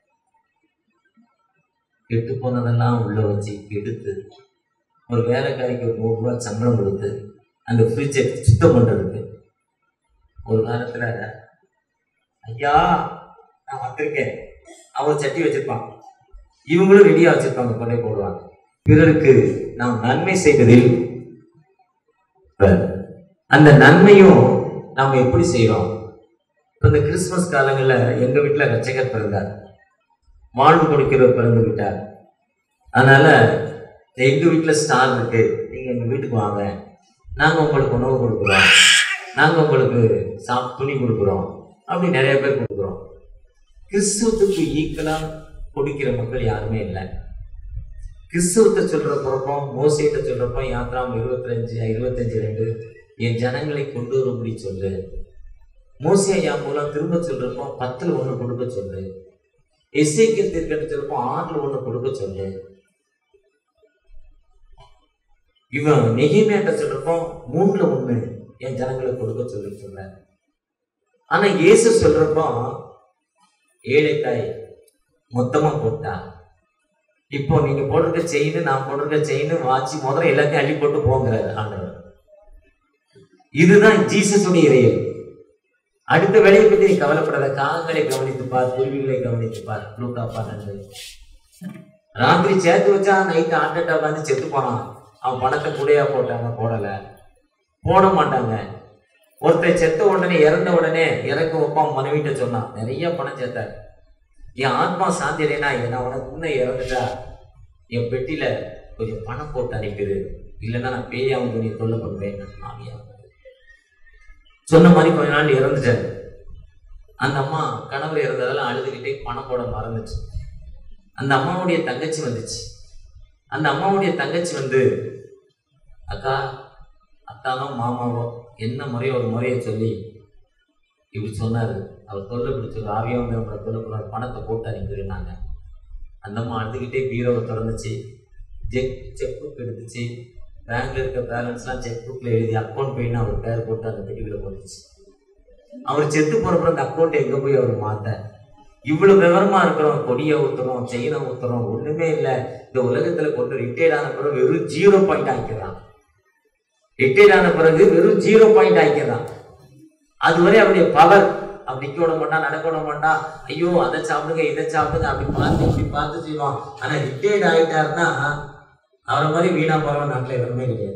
கெட்டு போனதெல்லாம் உள்ள வச்சு எடுத்து ஒரு வேலைக்காரிக்கு ஒரு நூறுரூவா சம்பளம் கொடுத்து அந்த ஃப்ரிட்ஜை சுத்தம் பண்ணுறதுக்கு ஒரு காலத்தில் ஐயா நான் வந்திருக்கேன் அவன் சட்டி வச்சிருப்பான் இவங்களும் ரெடியாக வச்சிருப்பாங்க கொண்டே போடுவாங்க பிறருக்கு நாம் நன்மை செய்வதில் அந்த நன்மையும் நாம் எப்படி செய்கிறோம் இப்போ இந்த கிறிஸ்துமஸ் காலங்களில் எங்கள் வீட்டில் ரட்சகர் பிறந்தார் வாழ்வு கொடுக்கிறவர் பிறந்து விட்டார் அதனால எங்கள் வீட்டில் ஸ்டார் இருக்கு நீங்கள் எங்கள் வீட்டுக்கு வாங்க நாங்கள் உங்களுக்கு உணவு கொடுக்குறோம் நாங்கள் உங்களுக்கு சாப் துணி கொடுக்குறோம் அப்படி நிறைய பேர் கொடுக்குறோம் கிறிஸ்துவத்துக்கு ஈக்குவலாக கொடுக்கிற மக்கள் யாருமே இல்லை கிறிஸ்துவத்தை சொல்றப்போ மோசியத்தை சொல்றப்போ யாத்ராம் இருபத்தஞ்சு இருபத்தஞ்சு ரெண்டு என் ஜனங்களை கொண்டு வரும்படி சொல்லு மோசியா யா மூலம் திரும்ப சொல்றப்போ பத்துல ஒண்ணு கொடுக்க சொல்லு எஸ்ஐக்கு தீர்க்கட்டு சொல்றப்போ ஆறுல ஒண்ணு கொடுக்க சொல்லு இவன் நெகிமேட்ட சொல்றப்போ மூணுல ஒண்ணு என் ஜனங்களை கொடுக்க சொல்லி சொல்ற ஆனா இயேசு சொல்றப்போ ஏழைக்காய் மொத்தமா போட்டா இப்போ நீங்க போட்டிருக்க செயின் நான் போட்டிருக்க செயின் வாட்சி முதல்ல எல்லாத்தையும் அள்ளி போட்டு போங்கிறாரு ஆண்டவர் இதுதான் ஜீசஸுடைய இறையல் அடுத்த வேலையை பற்றி நீ கவலைப்படாத காகங்களை கவனித்து பார் குருவிகளை கவனித்து பார் லூக்கா பன்னெண்டு ராத்திரி சேர்த்து வச்சா நைட்டு ஹார்ட் அட்டாக் வந்து செத்து போனான் அவன் பணத்தை கூடையா போட்டாங்க போடல போட மாட்டாங்க ஒருத்தர் செத்த உடனே இறந்த உடனே இறக்க வைப்பான் மனைவிட்ட சொன்னான் நிறைய பணம் சேர்த்தார் என் ஆத்மா சாந்தி இல்லைனா நான் உனக்கு முன்ன இறந்துட்டா என் பெட்டியில கொஞ்சம் பணம் போட்டு அனுப்பிடு இல்லைன்னா நான் பேயாவும் துணியை தொல்லை பண்ணுவேன் மாமியா சொன்ன மாதிரி கொஞ்ச நாள் இறந்துட்டாரு அந்த அம்மா கணவர் இறந்ததால அழுதுகிட்டே பணம் போட மறந்துச்சு அந்த அம்மாவுடைய தங்கச்சி வந்துச்சு அந்த அம்மாவுடைய தங்கச்சி வந்து அக்கா அத்தானோ மாமாவோ என்ன முறையோ ஒரு முறையை சொல்லி இப்படி சொன்னாரு அவர் தொல்லை பிடிச்சது ஆவியா வந்து நம்மளை தொல்லை பண்ணாரு பணத்தை போட்டு அனுப்பிடுனாங்க அந்த அம்மா அழுதுகிட்டே பீரோவை திறந்துச்சு செக் செக் புக் எடுத்துச்சு பேங்க்ல இருக்க பேலன்ஸ்லாம் செக் புக்ல எழுதி அக்கௌண்ட் போயின்னு அவர் பேர் போட்டு அந்த பெட்டிக்குள்ள போட்டுச்சு அவர் செத்து போறப்ப அந்த அக்கௌண்ட் எங்க போய் அவர் மாத்த இவ்வளவு விவரமா இருக்கிறோம் கொடியை ஊத்துறோம் செயினை ஊத்துறோம் ஒண்ணுமே இல்லை இந்த உலகத்துல கொண்டு ரிட்டையர்ட் ஆன பிறகு வெறும் ஜீரோ பாயிண்ட் ஆக்கிறான் ரிட்டையர்ட் ஆன பிறகு வெறும் ஜீரோ பாயிண்ட் ஆக்கிறான் அதுவரை அவருடைய பவர் அப்படி நிக்க விட மாட்டான் நடக்க விட மாட்டான் ஐயோ அதை சாப்பிடுங்க இதை சாப்பிடுங்க அப்படி பார்த்து இப்படி பார்த்து செய்வான் ஆனா ரிட்டையர்ட் ஆயிட்டாருன்னா அவரை மாதிரி வீணா போறவன் நாட்டில் எவருமே கிடையாது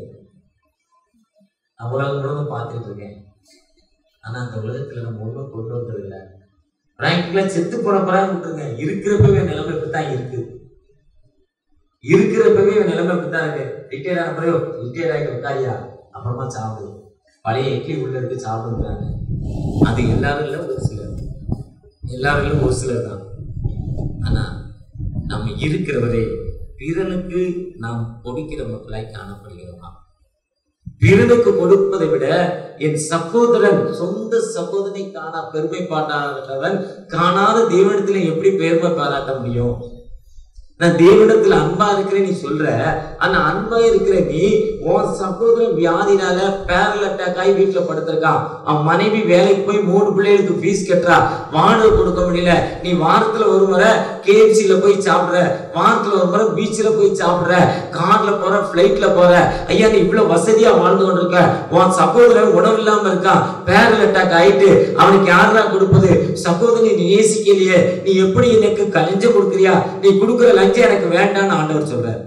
நான் உலகம் முழுவதும் பார்த்துட்டு இருக்கேன் ஆனா அந்த உலகத்துல நம்ம ஒன்றும் கொண்டு வந்ததில்லை பிராங்கில செத்து போன பிறகு விட்டுருங்க இருக்கிறப்பவே நிலைமை இப்படித்தான் இருக்கு இருக்கிறப்பவே நிலைமை இப்படித்தான் இருக்கு ரிட்டையர் ஆன பிறகு ரிட்டையர் ஆகிட்டு உட்காரியா அப்புறமா சாப்பிடு பழைய இட்லி உள்ள இருக்கு சாப்பிடுங்கிறாங்க அது எல்லாரும் இல்லை ஒரு சிலர் எல்லாரும் இல்லை ஒரு சிலர் தான் ஆனா நம்ம இருக்கிறவரே பிறனுக்கு நாம் கொடுக்கிற மக்களாய் காணப்படுகிறோமா பிறனுக்கு கொடுப்பதை விட என் சகோதரன் சொந்த சகோதரனை காணா பெருமை பாட்டாதவன் காணாத தேவனிடத்துல எப்படி பெருமை பாராட்ட முடியும் நான் தேவனிடத்துல அன்பா இருக்கிறேன் நீ சொல்ற ஆனா அன்பா இருக்கிற நீ உன் சகோதரன் வியாதினால பேரல் அட்டாக் ஆகி வீட்டுல படுத்திருக்கான் அவன் மனைவி வேலைக்கு போய் மூணு பிள்ளைகளுக்கு ஃபீஸ் கட்டுறா வாடகை கொடுக்க முடியல நீ வாரத்துல ஒரு முறை கேஎஃப்சில போய் சாப்பிடுற வாரத்துல ஒரு முறை பீச்சில் போய் சாப்பிடுற கார்ல போற ஃபிளைட்ல போற ஐயா நீ இவ்வளவு வசதியா வாழ்ந்து கொண்டிருக்க உன் சகோதரன் உணவு இல்லாம இருக்கான் பேரல் அட்டாக் ஆயிட்டு அவனுக்கு யாரா கொடுப்பது சகோதரனை நீ நேசிக்கலையே நீ எப்படி எனக்கு கலைஞ்சம் கொடுக்குறியா நீ கொடுக்குற லஞ்சம் எனக்கு வேண்டாம்னு ஆண்டவர் சொல்றாரு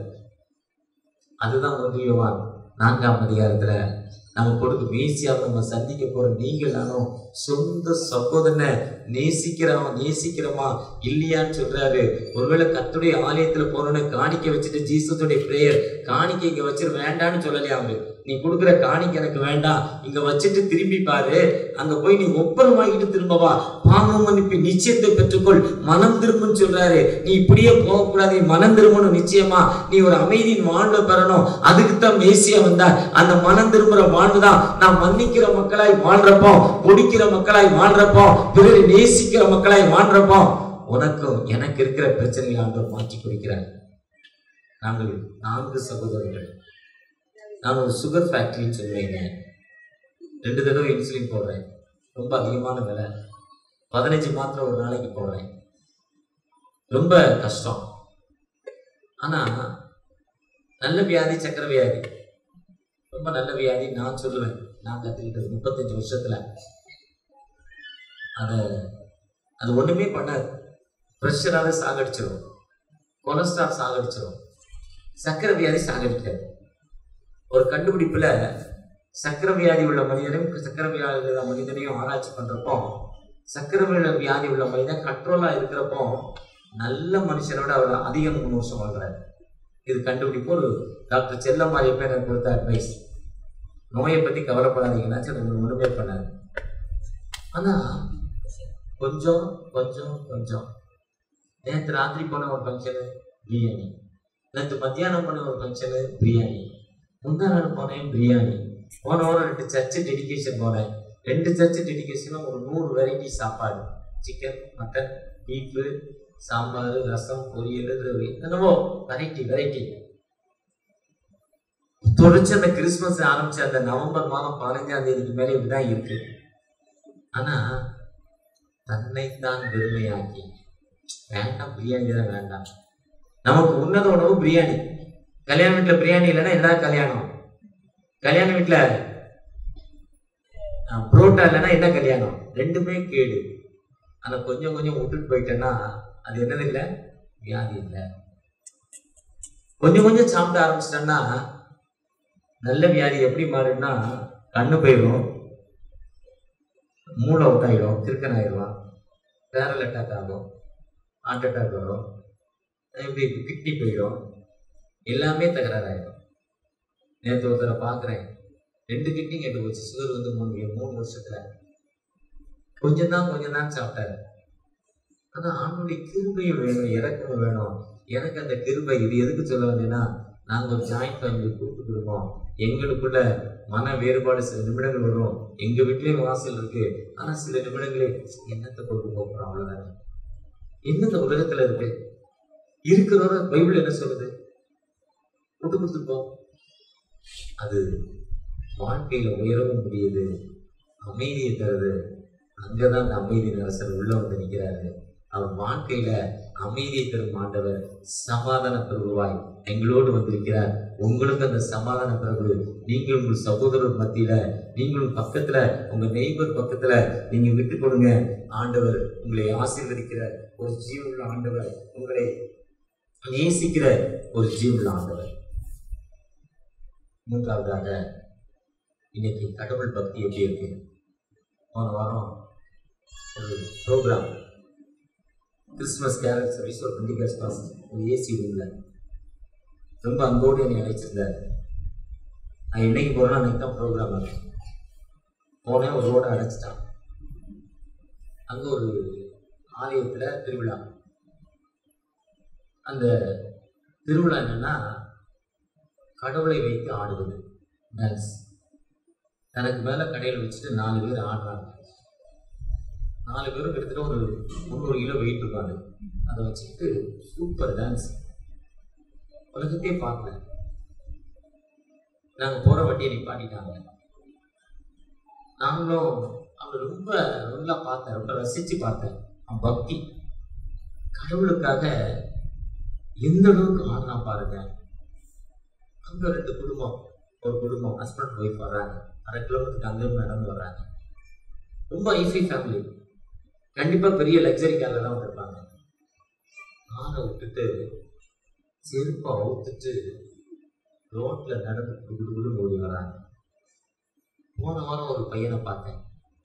அதுதான் ஒன்றியவான் நான்காம் அதிகாரத்துல நம்ம கொடுத்து வீசியா நம்ம சந்திக்க போற நீங்கள் நானும் சொந்த சகோதரனை நேசிக்கிறோம் நேசிக்கிறோமா இல்லையான்னு சொல்றாரு ஒருவேளை கத்துடைய ஆலயத்துல போறோன்னு காணிக்க வச்சுட்டு ஜீசஸுடைய பிரேயர் காணிக்க இங்க வச்சிரு வேண்டான்னு சொல்லலையா அவரு நீ கொடுக்குற காணிக்கு எனக்கு வேண்டாம் இங்க வச்சுட்டு திரும்பி பாரு அங்க போய் நீ ஒப்பரம் வாங்கிட்டு திரும்ப வா பாவ மன்னிப்பு நிச்சயத்தை பெற்றுக்கொள் மனம் திரும்புன்னு சொல்றாரு நீ இப்படியே போகக்கூடாது நீ மனம் திரும்பணும் நிச்சயமா நீ ஒரு அமைதியின் வாழ்வை பெறணும் அதுக்கு தான் மேசியா வந்தார் அந்த மனம் திரும்புற வாழ்வு தான் நான் மன்னிக்கிற மக்களாய் வாழ்றப்போ பிடிக்கிற மக்களாய் வாழ்றப்போ பிறரை நேசிக்கிற மக்களாய் வாழ்றப்போ உனக்கும் எனக்கு இருக்கிற பிரச்சனைகளை ஆண்டவர் மாற்றி கொடுக்கிறார் நாங்கள் நான்கு சகோதரர்கள் நான் ஒரு சுகர் ஃபேக்டரின்னு சொல்லுவேங்க ரெண்டு தடவை இன்சுலின் போடுறேன் ரொம்ப அதிகமான விலை பதினஞ்சு மாத்திரை ஒரு நாளைக்கு போடுறேன் ரொம்ப கஷ்டம் ஆனா நல்ல வியாதி சக்கரை வியாதி ரொம்ப நல்ல வியாதி நான் சொல்லுவேன் நான் கற்றுக்கிட்டது முப்பத்தஞ்சு வருஷத்துல அதை அது ஒண்ணுமே பண்ணாது ப்ரெஷரால சாகடிச்சிடும் கொலஸ்ட்ரால் சாகடிச்சிடும் சக்கரை வியாதி சாகடிக்காது ஒரு கண்டுபிடிப்புல சக்கரை வியாதி உள்ள மனிதனையும் சக்கரை வியாதி உள்ள மனிதனையும் ஆராய்ச்சி பண்றப்போ சக்கரை வியா- வியாதி உள்ள மனிதன் கண்ட்ரோலா இருக்கிறப்போ நல்ல மனுஷனோட அவர் அதிக மூணு வருஷம் வாழ்றாரு இது கண்டுபிடிப்பு ஒரு டாக்டர் செல்லம்மாரி பேர் எனக்கு கொடுத்த அட்வைஸ் நோயை பத்தி கவலைப்படாதீங்கன்னாச்சும் அது உங்களுக்கு ஒண்ணுமே பண்ணாது ஆனா கொஞ்சம் கொஞ்சம் கொஞ்சம் நேற்று ராத்திரி போன ஒரு ஃபங்க்ஷனு பிரியாணி நேற்று மத்தியானம் போன ஒரு ஃபங்க்ஷனு பிரியாணி முந்தா நாள் போனேன் பிரியாணி போன வாரம் ரெண்டு சர்ச்சு டெடிகேஷன் போனேன் ரெண்டு சர்ச்சு டெடிகேஷனும் ஒரு நூறு வெரைட்டி சாப்பாடு chicken mutton beef sambar rasam பொரியல் இது என்னவோ வெரைட்டி வெரைட்டி தொடர்ச்சி அந்த கிறிஸ்மஸ் ஆரம்பிச்ச அந்த நவம்பர் மாதம் பதினஞ்சாம் தேதிக்கு மேலே இப்படிதான் இருக்கு ஆனா தன்னைத்தான் பெருமையாக்கி வேண்டாம் பிரியாணி தான் வேண்டாம் நமக்கு உன்னத உணவு பிரியாணி கல்யாண வீட்டுல பிரியாணி இல்லைன்னா என்ன கல்யாணம் கல்யாண வீட்டுல அஹ், புரோட்டா இல்லைன்னா என்ன கல்யாணம் ரெண்டுமே கேடு ஆனா கொஞ்சம் கொஞ்சம் விட்டுட்டு போயிட்டேன்னா அது என்னது இல்லை வியாதி இல்லை கொஞ்சம் கொஞ்சம் சாப்பிட ஆரம்பிச்சிட்டேன்னா நல்ல வியாதி எப்படி மாறும்னா கண்ணு போயிடும் மூளை அவுட் ஆயிடும் திருக்கன் ஆயிடுவான் பேரல் அட்டாக் ஆகும் ஹார்ட் அட்டாக் வரும் இப்படி கிட்னி போயிடும் எல்லாமே தகராறாயிடும் நேற்று ஒருத்தரை பார்க்குறேன் ரெண்டு கிட்னி கெட்டு போச்சு சுகர் வந்து மூணு மூணு வருஷத்துல கொஞ்சம் தான் கொஞ்சம் தான் சாப்பிட்டாரு ஆனா ஆண்டுடைய கிருபையும் வேணும் இறக்கமும் வேணும் எனக்கு அந்த கிருபை இது எதுக்கு சொல்ல வந்தேன்னா நாங்கள் ஒரு ஜாயிண்ட் ஃபேமிலி கூட்டு குடும்பம் எங்களுக்குள்ள மன வேறுபாடு சில நிமிடங்கள் வரும் எங்க வீட்லயும் வாசல் இருக்கு ஆனா சில நிமிடங்களே என்னத்தை கொண்டு போகிறோம் அவ்வளவுதானே என்ன இந்த உலகத்துல இருக்கு இருக்கிறவர பைபிள் என்ன சொல்லுது விட்டு கொடுத்துப்போம் அது வாழ்க்கையில உயரவும் முடியுது அமைதியை தருது அங்கதான் அந்த அமைதி அரசர் உள்ள வந்து நிற்கிறாரு அவர் வாழ்க்கையில அமைதியை தரும் ஆண்டவர் சமாதான பிரபுவாய் எங்களோடு வந்திருக்கிறார் உங்களுக்கு அந்த சமாதான பிரபு நீங்கள் உங்கள் சகோதரர் மத்தியில நீங்களும் பக்கத்துல உங்க நெய்பர் பக்கத்துல நீங்க விட்டு கொடுங்க ஆண்டவர் உங்களை ஆசீர்வதிக்கிற ஒரு ஜீவனுள்ள ஆண்டவர் உங்களை நேசிக்கிற ஒரு ஜீவனுள்ள ஆண்டவர் மூன்றாவதாக இன்னைக்கு கடவுள் பக்தி எப்படி இருக்கு போன வாரம் ஒரு ப்ரோக்ராம் கிறிஸ்மஸ் கேரல் சர்வீஸ் ஒரு டுவெண்ட்டி கேர்ஸ் பாஸ் ஒரு ஏசி ரூம்ல ரொம்ப அன்போடு என்னை அழைச்சிருந்தார் நான் என்னைக்கு போறேன்னா அன்னைக்கு தான் ப்ரோக்ராம் அது போனேன் ஒரு ரோடை அடைச்சிட்டான் அங்க ஒரு ஆலயத்துல திருவிழா அந்த திருவிழா என்னன்னா கடவுளை வைத்து ஆடுவது டான்ஸ் தனக்கு மேல கடையில் வச்சுட்டு நாலு பேர் ஆடுறாங்க நாலு பேரும் கிட்டத்தட்ட ஒரு முந்நூறு கிலோ வெயிட் இருப்பாங்க அதை வச்சுக்கிட்டு சூப்பர் டான்ஸ் உலகத்தையே பார்க்கல நாங்கள் போகிற வண்டியை நிப்பாட்டிட்டாங்க நாங்களும் அவனை ரொம்ப நல்லா பார்த்தேன் ரொம்ப ரசித்து பார்த்தேன் அவன் பக்தி கடவுளுக்காக எந்த அளவுக்கு ஆடுறான் பாருங்க அங்க ரெண்டு குடும்பம் ஒரு குடும்பம் ஹஸ்பண்ட் ஒய்ஃப் வர்றாங்க அரை கிலோமீட்டருக்கு அங்கேருந்து நடந்து வர்றாங்க ரொம்ப ஐஃபை ஃபேமிலி கண்டிப்பா பெரிய லக்ஸரி கார்ல தான் வந்திருப்பாங்க ஆனை விட்டுட்டு செருப்பை அவுத்துட்டு ரோட்ல நடந்து குடு குடு ஓடி வராங்க போன வாரம் ஒரு பையனை பார்த்தேன்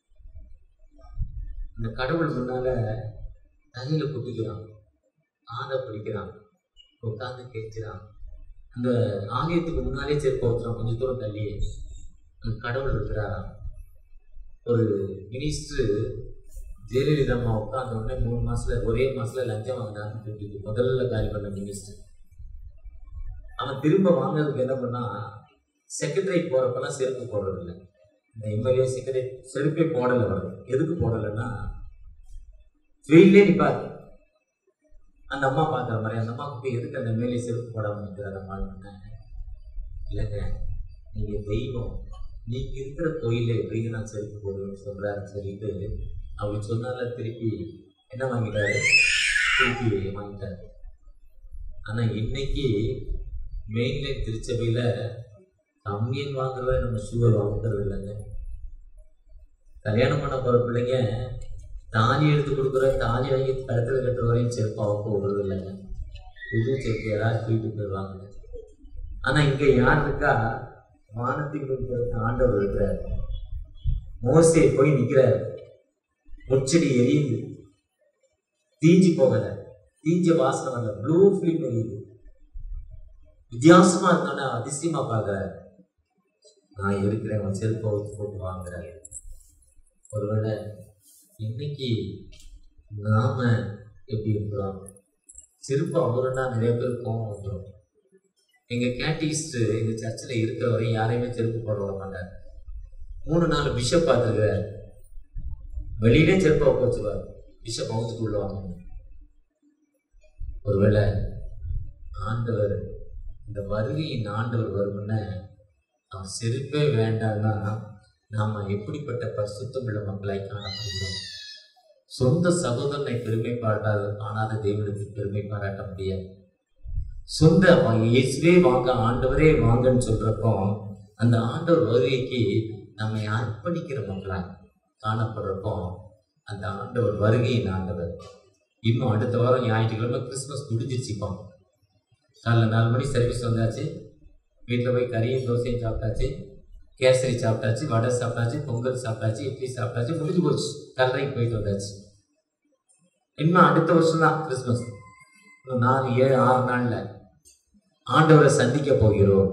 இந்த கடவுள் முன்னால தலையில குட்டிக்கிறான் ஆதை பிடிக்கிறான் உட்காந்து கேட்கிறான் அந்த ஆலயத்துக்கு முன்னாலே செருப்பு ஊத்துறான் கொஞ்சம் தூரம் தள்ளி அங்க கடவுள் இருக்கிறாராம் ஒரு மினிஸ்டர் ஜெயலலிதா அம்மா உட்கார்ந்த உடனே மூணு மாசத்துல ஒரே மாசத்துல லஞ்சம் வாங்கினான்னு சொல்லிட்டு முதல்ல காலி பண்ண மினிஸ்டர் அவன் திரும்ப வாங்கினதுக்கு என்ன பண்ணா செக்ரட்டரி போறப்பெல்லாம் செருப்பு போடுறது இல்லை இந்த எம்எல்ஏ செக்ரட்டரி செருப்பே போடலை வரும் எதுக்கு போடலைன்னா வெயிலே நிப்பாரு அந்த அம்மா பார்க்குற மாதிரி அந்த அம்மாவுக்கு போய் எதுக்கு அந்த எம்எல்ஏ செருப்பு போடாம நிற்கிறார் அம்மான்னு இல்லைங்க நீங்க தெய்வம் நீங்க இருக்கிற கோயில எப்படிங்க நான் செருப்பு போடுவேன்னு சொல்றாருன்னு சொல்லிட்டு அவர் சொன்னால திருப்பி என்ன வாங்கிட்டாரு திருப்பி வாங்கிட்டாரு ஆனா இன்னைக்கு மெயின்லைன் திருச்சபையில கம்மியன் வாங்குறத நம்ம ஷூவை வாங்குறது இல்லைங்க கல்யாணம் பண்ண போற பிள்ளைங்க தாலி எடுத்து கொடுக்குற தாலி வாங்கி கழுத்துல கட்டுற வரையும் செருப்பு அவங்க விடுறது இல்லைங்க புது செருப்பு யாராவது தூக்கிட்டு போயிடுவாங்க ஆனா இங்க யார் இருக்கா வானத்தின் இருக்கிற ஆண்டவர் இருக்கிறார் மோசே போய் நிக்கிறார் முச்செடி எரியுது தீஞ்சு போகல தீஞ்ச வாசனை வரல ப்ளூ ஃபிலிம் எரியுது வித்தியாசமா இருந்தோன்னே அதிசயமா பார்க்கறாரு நான் இருக்கிறேன் அவன் செருப்பை ஊத்து போட்டு வாங்குறாரு ஒருவேளை இன்னைக்கு நாம எப்படி இருக்கிறோம் செருப்பு அவருன்னா நிறைய பேர் கோவம் வந்துடும் எங்க கேட்டிஸ்ட் எங்க சர்ச்சில் இருக்கிற வரையும் யாரையுமே செருப்பு போட விட மாட்டார் மூணு நாலு பிஷப் பார்த்துருக்கிறார் வெளியிலே செருப்பை வைக்க வச்சுருவார் பிஷப் அவுத்துக்கு உள்ள வாங்க ஒருவேளை ஆண்டவர் இந்த வருகையின் ஆண்டவர் வரும்னு அவன் செருப்பே வேண்டாம்னா நாம எப்படிப்பட்ட பரிசுத்தம் உள்ள மக்களாய் காணப்படுகிறோம் சொந்த சகோதரனை பெருமை பாராட்டாத காணாத தேவனுக்கு பெருமை பாராட்ட முடியாது சொந்த வா- இயேசுவே வாங்க ஆண்டவரே வாங்கன்னு சொல்றப்போ அந்த ஆண்டவர் வருகைக்கு நம்மை அர்ப்பணிக்கிற மக்களாய் காணப்படுறப்போ அந்த ஆண்டவர் வருகையின் ஆண்டவர் இன்னும் அடுத்த வாரம் ஞாயிற்றுக்கிழமை கிறிஸ்மஸ் முடிஞ்சிருச்சுப்பா காலைல நாலு மணி சர்வீஸ் வந்தாச்சு வீட்டில் போய் கறியும் தோசையும் சாப்பிட்டாச்சு கேசரி சாப்பிட்டாச்சு வடை சாப்பிட்டாச்சு பொங்கல் சாப்பிட்டாச்சு இட்லி சாப்பிட்டாச்சு முடிஞ்சு போச்சு கல்லறைக்கு போயிட்டு வந்தாச்சு இன்னும் அடுத்த வருஷம் தான் கிறிஸ்மஸ் இன்னும் நாலு ஏழு ஆறு நாள்ல ஆண்டவரை சந்திக்க போகிறோம்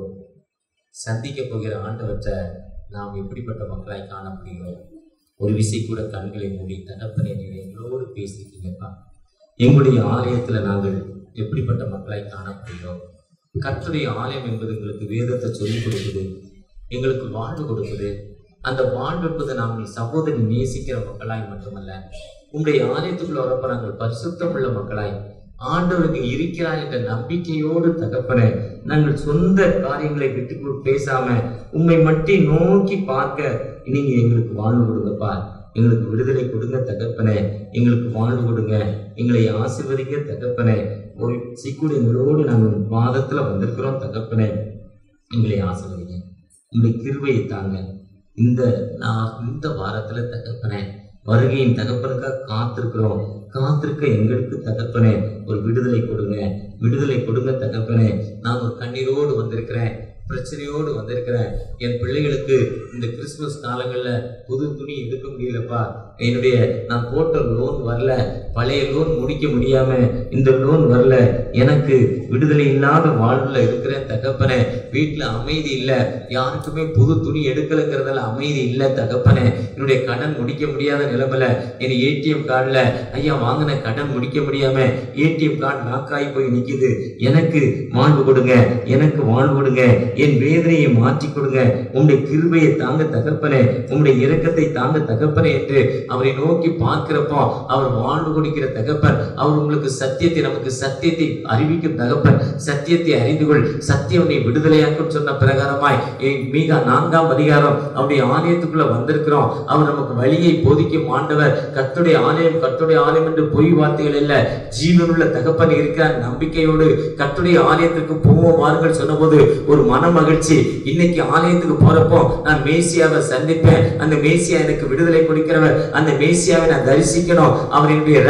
சந்திக்க போகிற ஆண்டவற்றை நாம் எப்படிப்பட்ட மக்களாய் காணப்படுகிறோம் ஒரு விசை கூட கண்களை மூடி தகப்பனே நீங்க எங்களோடு பேசிட்டீங்கப்பா எங்களுடைய ஆலயத்துல நாங்கள் எப்படிப்பட்ட மக்களாய் காணப்படுகிறோம் கர்த்தருடைய ஆலயம் என்பது எங்களுக்கு வேதத்தை சொல்லிக் கொடுக்குது எங்களுக்கு வாழ்வு கொடுக்குது அந்த வாழ்வு என்பது நாம் சகோதரி நேசிக்கிற மக்களாய் மட்டுமல்ல உங்களுடைய ஆலயத்துக்குள்ள வரப்ப நாங்கள் பரிசுத்தம் உள்ள மக்களாய் ஆண்டவருக்கு இருக்கிறார் என்ற நம்பிக்கையோடு தகப்பன நாங்கள் சொந்த காரியங்களை விட்டு கொடு- பேசாம உண்மை மட்டும் நோக்கி பார்க்க நீங்க எங்களுக்கு வாழ்வு கொடுங்கப்பா எங்களுக்கு விடுதலை கொடுங்க தகப்பனே எங்களுக்கு வாழ்வு கொடுங்க எங்களை ஆசீர்வதிக்க தகப்பனே ஒரு சிக்குடு எங்களோடு நாங்கள் வாதத்துல வந்திருக்கிறோம் தகப்பனே எங்களை ஆசீர்வதிங்க உங்களுடைய கிருபையை தாங்க இந்த நான் இந்த வாரத்துல தகப்பனே வருகையின் தகப்பனுக்காக காத்திருக்கிறோம் காத்திருக்க எங்களுக்கு தகப்பனே ஒரு விடுதலை கொடுங்க விடுதலை கொடுங்க தகப்பனே நான் ஒரு கண்ணீரோடு வந்திருக்கிறேன் பிரச்சனையோடு வந்திருக்கிறேன் என் பிள்ளைகளுக்கு இந்த கிறிஸ்துமஸ் காலங்கள்ல புது துணி எடுக்க முடியலப்பா என்னுடைய நான் போட்ட லோன் வரல பழைய லோன் முடிக்க முடியாம இந்த லோன் வரல எனக்கு விடுதலை இல்லாத வாழ்வுல இருக்கிறேன் தகப்பனே வீட்டுல அமைதி இல்ல யாருக்குமே புது துணி எடுக்கலங்கிறதால அமைதி இல்ல தகப்பனே என்னுடைய கடன் முடிக்க முடியாத நிலைமையில என் ஏடிஎம் கார்டுல ஐயா வாங்கின கடன் முடிக்க முடியாம ஏடிஎம் கார்டு லாக்காகி போய் நிக்குது எனக்கு வாழ்வு கொடுங்க எனக்கு வாழ்வு கொடுங்க என் வேதனையை மாற்றி கொடுங்க உங்களுடைய கிருபையை தாங்க தகப்பனே உங்களுடைய இரக்கத்தை தாங்க தகப்பனே என்று அவரை நோக்கி பார்க்கிறப்போ அவர் வாழ்வு கொடுக்கிற தகப்பன் அவர் உங்களுக்கு சத்தியத்தை நமக்கு சத்தியத்தை அறிவிக்கும் தகப்பன் சத்தியத்தை அறிந்து கொள் சத்தியம் உன்னை விடுதலையாக்கும் சொன்ன பிரகாரமாய் ஏ- மீகா நான்காம் அதிகாரம் அவருடைய ஆலயத்துக்குள்ள வந்திருக்கிறோம் அவர் நமக்கு வழியை போதிக்கும் ஆண்டவர் கர்த்தருடைய ஆலயம் கர்த்தருடைய ஆலயம் என்று பொய் வார்த்தைகள் இல்ல ஜீவனுள்ள தகப்பன் இருக்கிறார் நம்பிக்கையோடு கர்த்தருடைய ஆலயத்திற்கு போவோம் வாருங்கள் சொன்னபோது ஒரு மன மகிழ்ச்சி இன்னைக்கு ஆலயத்துக்கு போறப்போ நான் மேசியாவை சந்திப்பேன் அந்த மேசியா எனக்கு விடுதலை கொடுக்கிறவர் அந்த மேசியாவை நான் தரிசிக்கணும் அவர் என்னுடைய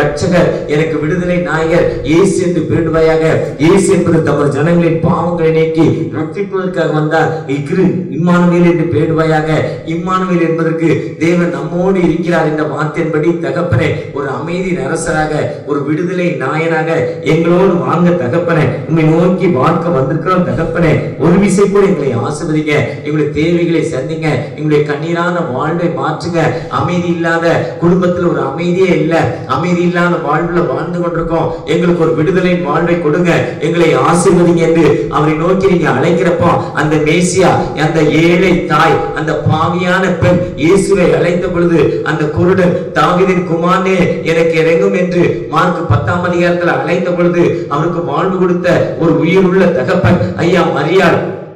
ரட்சகர் எனக்கு விடுதலை நாயகர் இயேசு என்று பேடுவாயாக இயேசு என்பது தமது ஜனங்களின் பாவங்களை நீக்கி ரட்சிப்பதற்காக வந்தார் இக்ரு இம்மானுவேல் என்று பேடுவாயாக இம்மானுவேல் என்பதற்கு தேவன் நம்மோடு இருக்கிறார் என்ற வார்த்தையின்படி தகப்பனே ஒரு அமைதி அரசராக ஒரு விடுதலை நாயனாக எங்களோடு வாழ்ந்த தகப்பனே உண்மை நோக்கி வாழ்க்க வந்திருக்கிறோம் தகப்பனே ஒரு விசை கூட எங்களை ஆசிர்வதிங்க எங்களுடைய தேவைகளை சந்திங்க எங்களுடைய கண்ணீரான வாழ்வை மாற்றுங்க அமைதி இல்லாத குடும்பத்துல ஒரு அமைதியே இல்ல அமைதி இல்லாத வாழ்வுல வாழ்ந்து கொண்டிருக்கோம் எங்களுக்கு ஒரு விடுதலை வாழ்வை கொடுங்க எங்களை ஆசீர்வதிங்க என்று அவரை நோக்கி நீங்க அழைக்கிறப்போ அந்த மேசியா அந்த ஏழை தாய் அந்த பாவியான பெண் இயேசுவை அழைத்த பொழுது அந்த குருடன் தாவீதின் குமாரனே எனக்கு இறங்கும் என்று மார்க் பத்தாம் அதிகாரத்துல அழைத்த பொழுது அவருக்கு வாழ்வு கொடுத்த ஒரு உயிருள்ள தகப்பன் ஐயா மரியாள்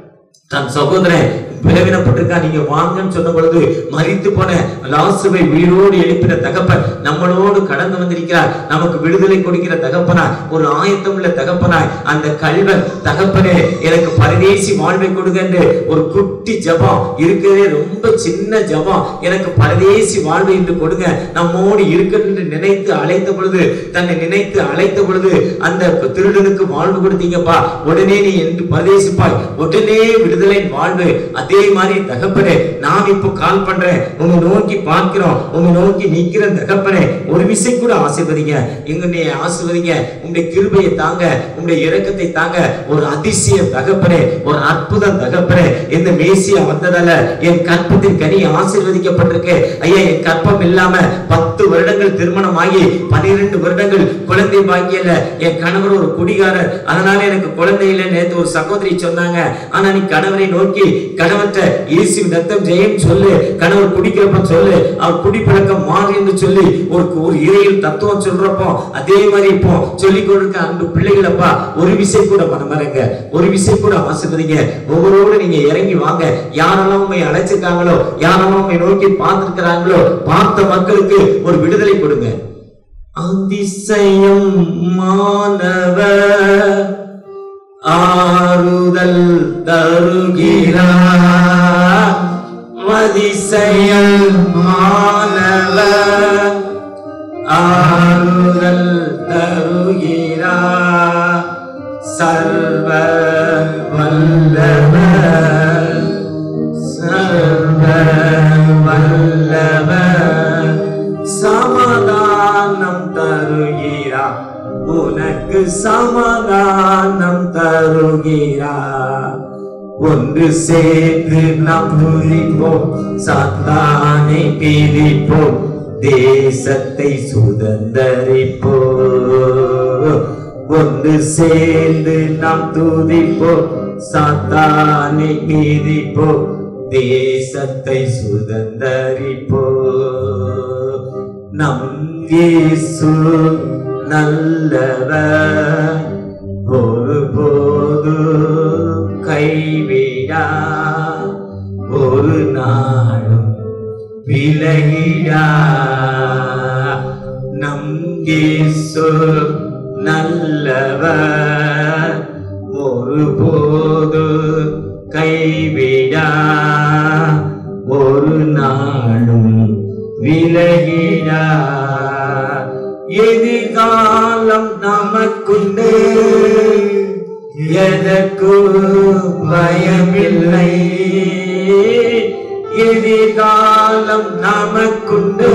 தன் சகோதரன் விளைவினப்பட்டிருக்கா நீங்க வாங்கன்னு சொன்ன பொழுது மரித்து போன லாசுவை உயிரோடு எழுப்பின தகப்பன் நம்மளோடு கடந்து வந்திருக்கிறார் நமக்கு விடுதலை கொடுக்கிற தகப்பனாய் ஒரு ஆயத்தம் உள்ள தகப்பனாய் அந்த கல்வன் தகப்பனே எனக்கு பரதேசி வாழ்வை கொடுங்க என்று ஒரு குட்டி ஜபம் இருக்கிறதே ரொம்ப சின்ன ஜபம் எனக்கு பரதேசி வாழ்வை என்று கொடுங்க நம்மோடு இருக்கென்று நினைத்து அழைத்த பொழுது தன்னை நினைத்து அழைத்த பொழுது அந்த திருடனுக்கு வாழ்வு கொடுத்தீங்கப்பா உடனே நீ என்று பரதேசிப்பாய் உடனே விடுதலை வாழ்வு அதே மாதிரி தகப்பனே நான் இப்போ கால் பண்றேன் உங்க நோக்கி பார்க்கிறோம் உங்க நோக்கி நிக்கிற தகப்பனே ஒரு விசை கூட ஆசீர்வதிங்க எங்க நீ ஆசீர்வதிங்க உங்களுடைய கிருபையை தாங்க உங்களுடைய இரக்கத்தை தாங்க ஒரு அதிசய தகப்பனே ஒரு அற்புதம் தகப்பனே இந்த மேசியா வந்ததால என் கற்பத்தின் கனி ஆசீர்வதிக்கப்பட்டிருக்கு ஐயா என் கற்பம் இல்லாம பத்து வருடங்கள் திருமணம் ஆகி பன்னிரெண்டு வருடங்கள் குழந்தை பாக்கியல என் கணவர் ஒரு குடிகாரர் அதனால எனக்கு குழந்தை இல்லை நேத்து ஒரு சகோதரி சொன்னாங்க ஆனா நீ கணவரை நோக்கி கணவற்ற இயேசு ரத்தம் ஜெயம் சொல்லு கணவர் குடிக்கிறப்ப சொல்லு அவர் குடிப்பழக்கம் மாறு என்று சொல்லி ஒரு ஒரு இறையில் தத்துவம் சொல்றப்போ அதே மாதிரி இப்போ சொல்லி கொடுக்க அன்பு பிள்ளைகளப்பா ஒரு விசை கூட மனமரங்க ஒரு விசை கூட ஆசீர்வதிங்க ஒவ்வொருவரும் நீங்க இறங்கி வாங்க யாரெல்லாம் உண்மை அழைச்சிருக்காங்களோ யாரெல்லாம் உண்மை நோக்கி பார்த்திருக்கிறாங்களோ பார்த்த மக்களுக்கு ஒரு விடுதலை கொடுங்க அதிசயம் மாணவர் ஆறுதல் தருகிறார் அதிசயம் மாணவர் ஆறுதல் தருகிறார் சர்வ வல்லவர் சர்வ வல்லவர் சமாதானம் தருகிறார் உனக்கு சமாதானம் தருகிறார் ஒன்று சேர்ந்து நாம் துதிப்போம் சாத்தானை பிரிப்போம் தேசத்தை சுதந்தரிப்போம் ஒன்று சேர்ந்து நாம் துதிப்போம் சாத்தானை மீதிப்போம் தேசத்தை சுதந்தரிப்போம் நம் இயேசு நல்லவர் ஒருபோது கைவிடா ஒரு நாளும் விலகிடா நம் இயேசு நல்லவர் ஒருபோது கைவிடா ஒரு நாளும் விலகிடா எதிர்காலம் நமக்குண்டு எதற்கும் பயமில்லை எதிர்காலம் நமக்குண்டு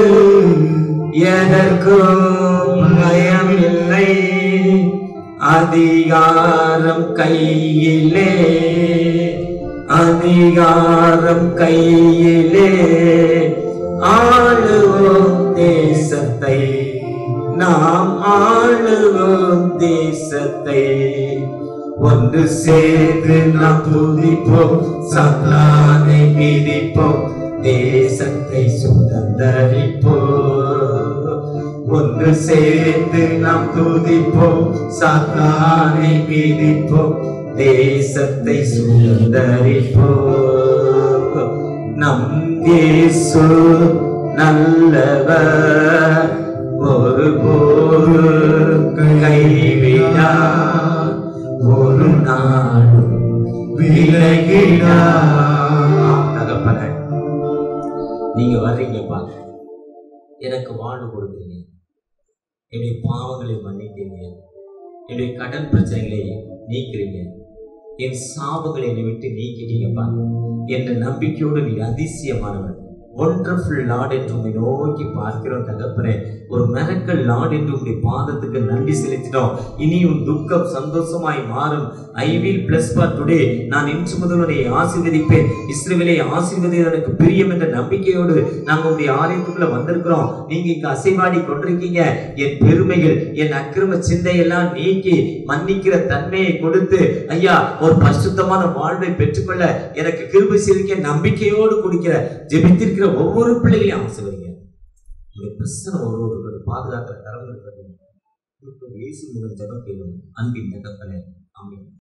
எதற்கும் பயமில்லை அதிகாரம் கையிலே அதிகாரம் கையிலே ஆளுவோம் தேசத்தை நாம் ஆளுவோம் தேசத்தை ஒன்று சேர்ந்து நாம் துதிப்போம் சத்தானை மிதிப்போம் தேசத்தை சுதந்தரிப்போம் ஒன்று சேர்ந்து நாம் துதிப்போம் சாத்தானை மிதிப்போம் தேசத்தை சுதந்தரிப்போம் நம் இயேசு நல்லவர் ஒருபோது கைவிடா ஒரு நாளும் விலகிடா தகப்பனே நீங்க வர்றீங்கப்பா எனக்கு வாழ்வு கொடுக்குறீங்க என்னுடைய பாவங்களை மன்னிக்கிறீங்க என்னுடைய கடன் பிரச்சனைகளை நீக்கிறீங்க என் சாபங்களை என்னை விட்டு நீக்கிட்டீங்கப்பா என்ற நம்பிக்கையோடு நீ அதிசயமானவன் ஒண்டர்ஃபுல் லார்ட் என்று உண்மை நோக்கி பார்க்கிறோம் தகப்பனே ஒரு மெரக்கல் லார்ட் என்று உங்களுடைய பாதத்துக்கு நன்றி செலுத்தினோம் இனியும் துக்கம் சந்தோஷமாய் மாறும் I will bless for today நான் இன்று முதல் உன்னை ஆசீர்வதிப்பேன் இஸ்ரவேலை ஆசீர்வதி எனக்கு பிரியம் என்ற நம்பிக்கையோடு நாங்கள் உங்களுடைய ஆலயத்துக்குள்ள வந்திருக்கிறோம் நீங்க இங்க அசைவாடி கொண்டிருக்கீங்க என் பெருமைகள் என் அக்கிரம சிந்தையெல்லாம் நீக்கி மன்னிக்கிற தன்மையை கொடுத்து ஐயா ஒரு பரிசுத்தமான வாழ்வை பெற்றுக்கொள்ள எனக்கு கிருபை செய்திருக்க நம்பிக்கையோடு கொடுக்கிற ஜெபித்திருக்கிற ஒவ்வொரு பிள்ளைகளையும் ஆசீர்வதிங்க உங்களுடைய பிரச்சனை ஒருவருக்கு பாதுகாக்கிற கரம் இருக்கிறது இயேசு மூலம் ஜெபம் கேளும் அன்பின் தகப்பனே ஆமென்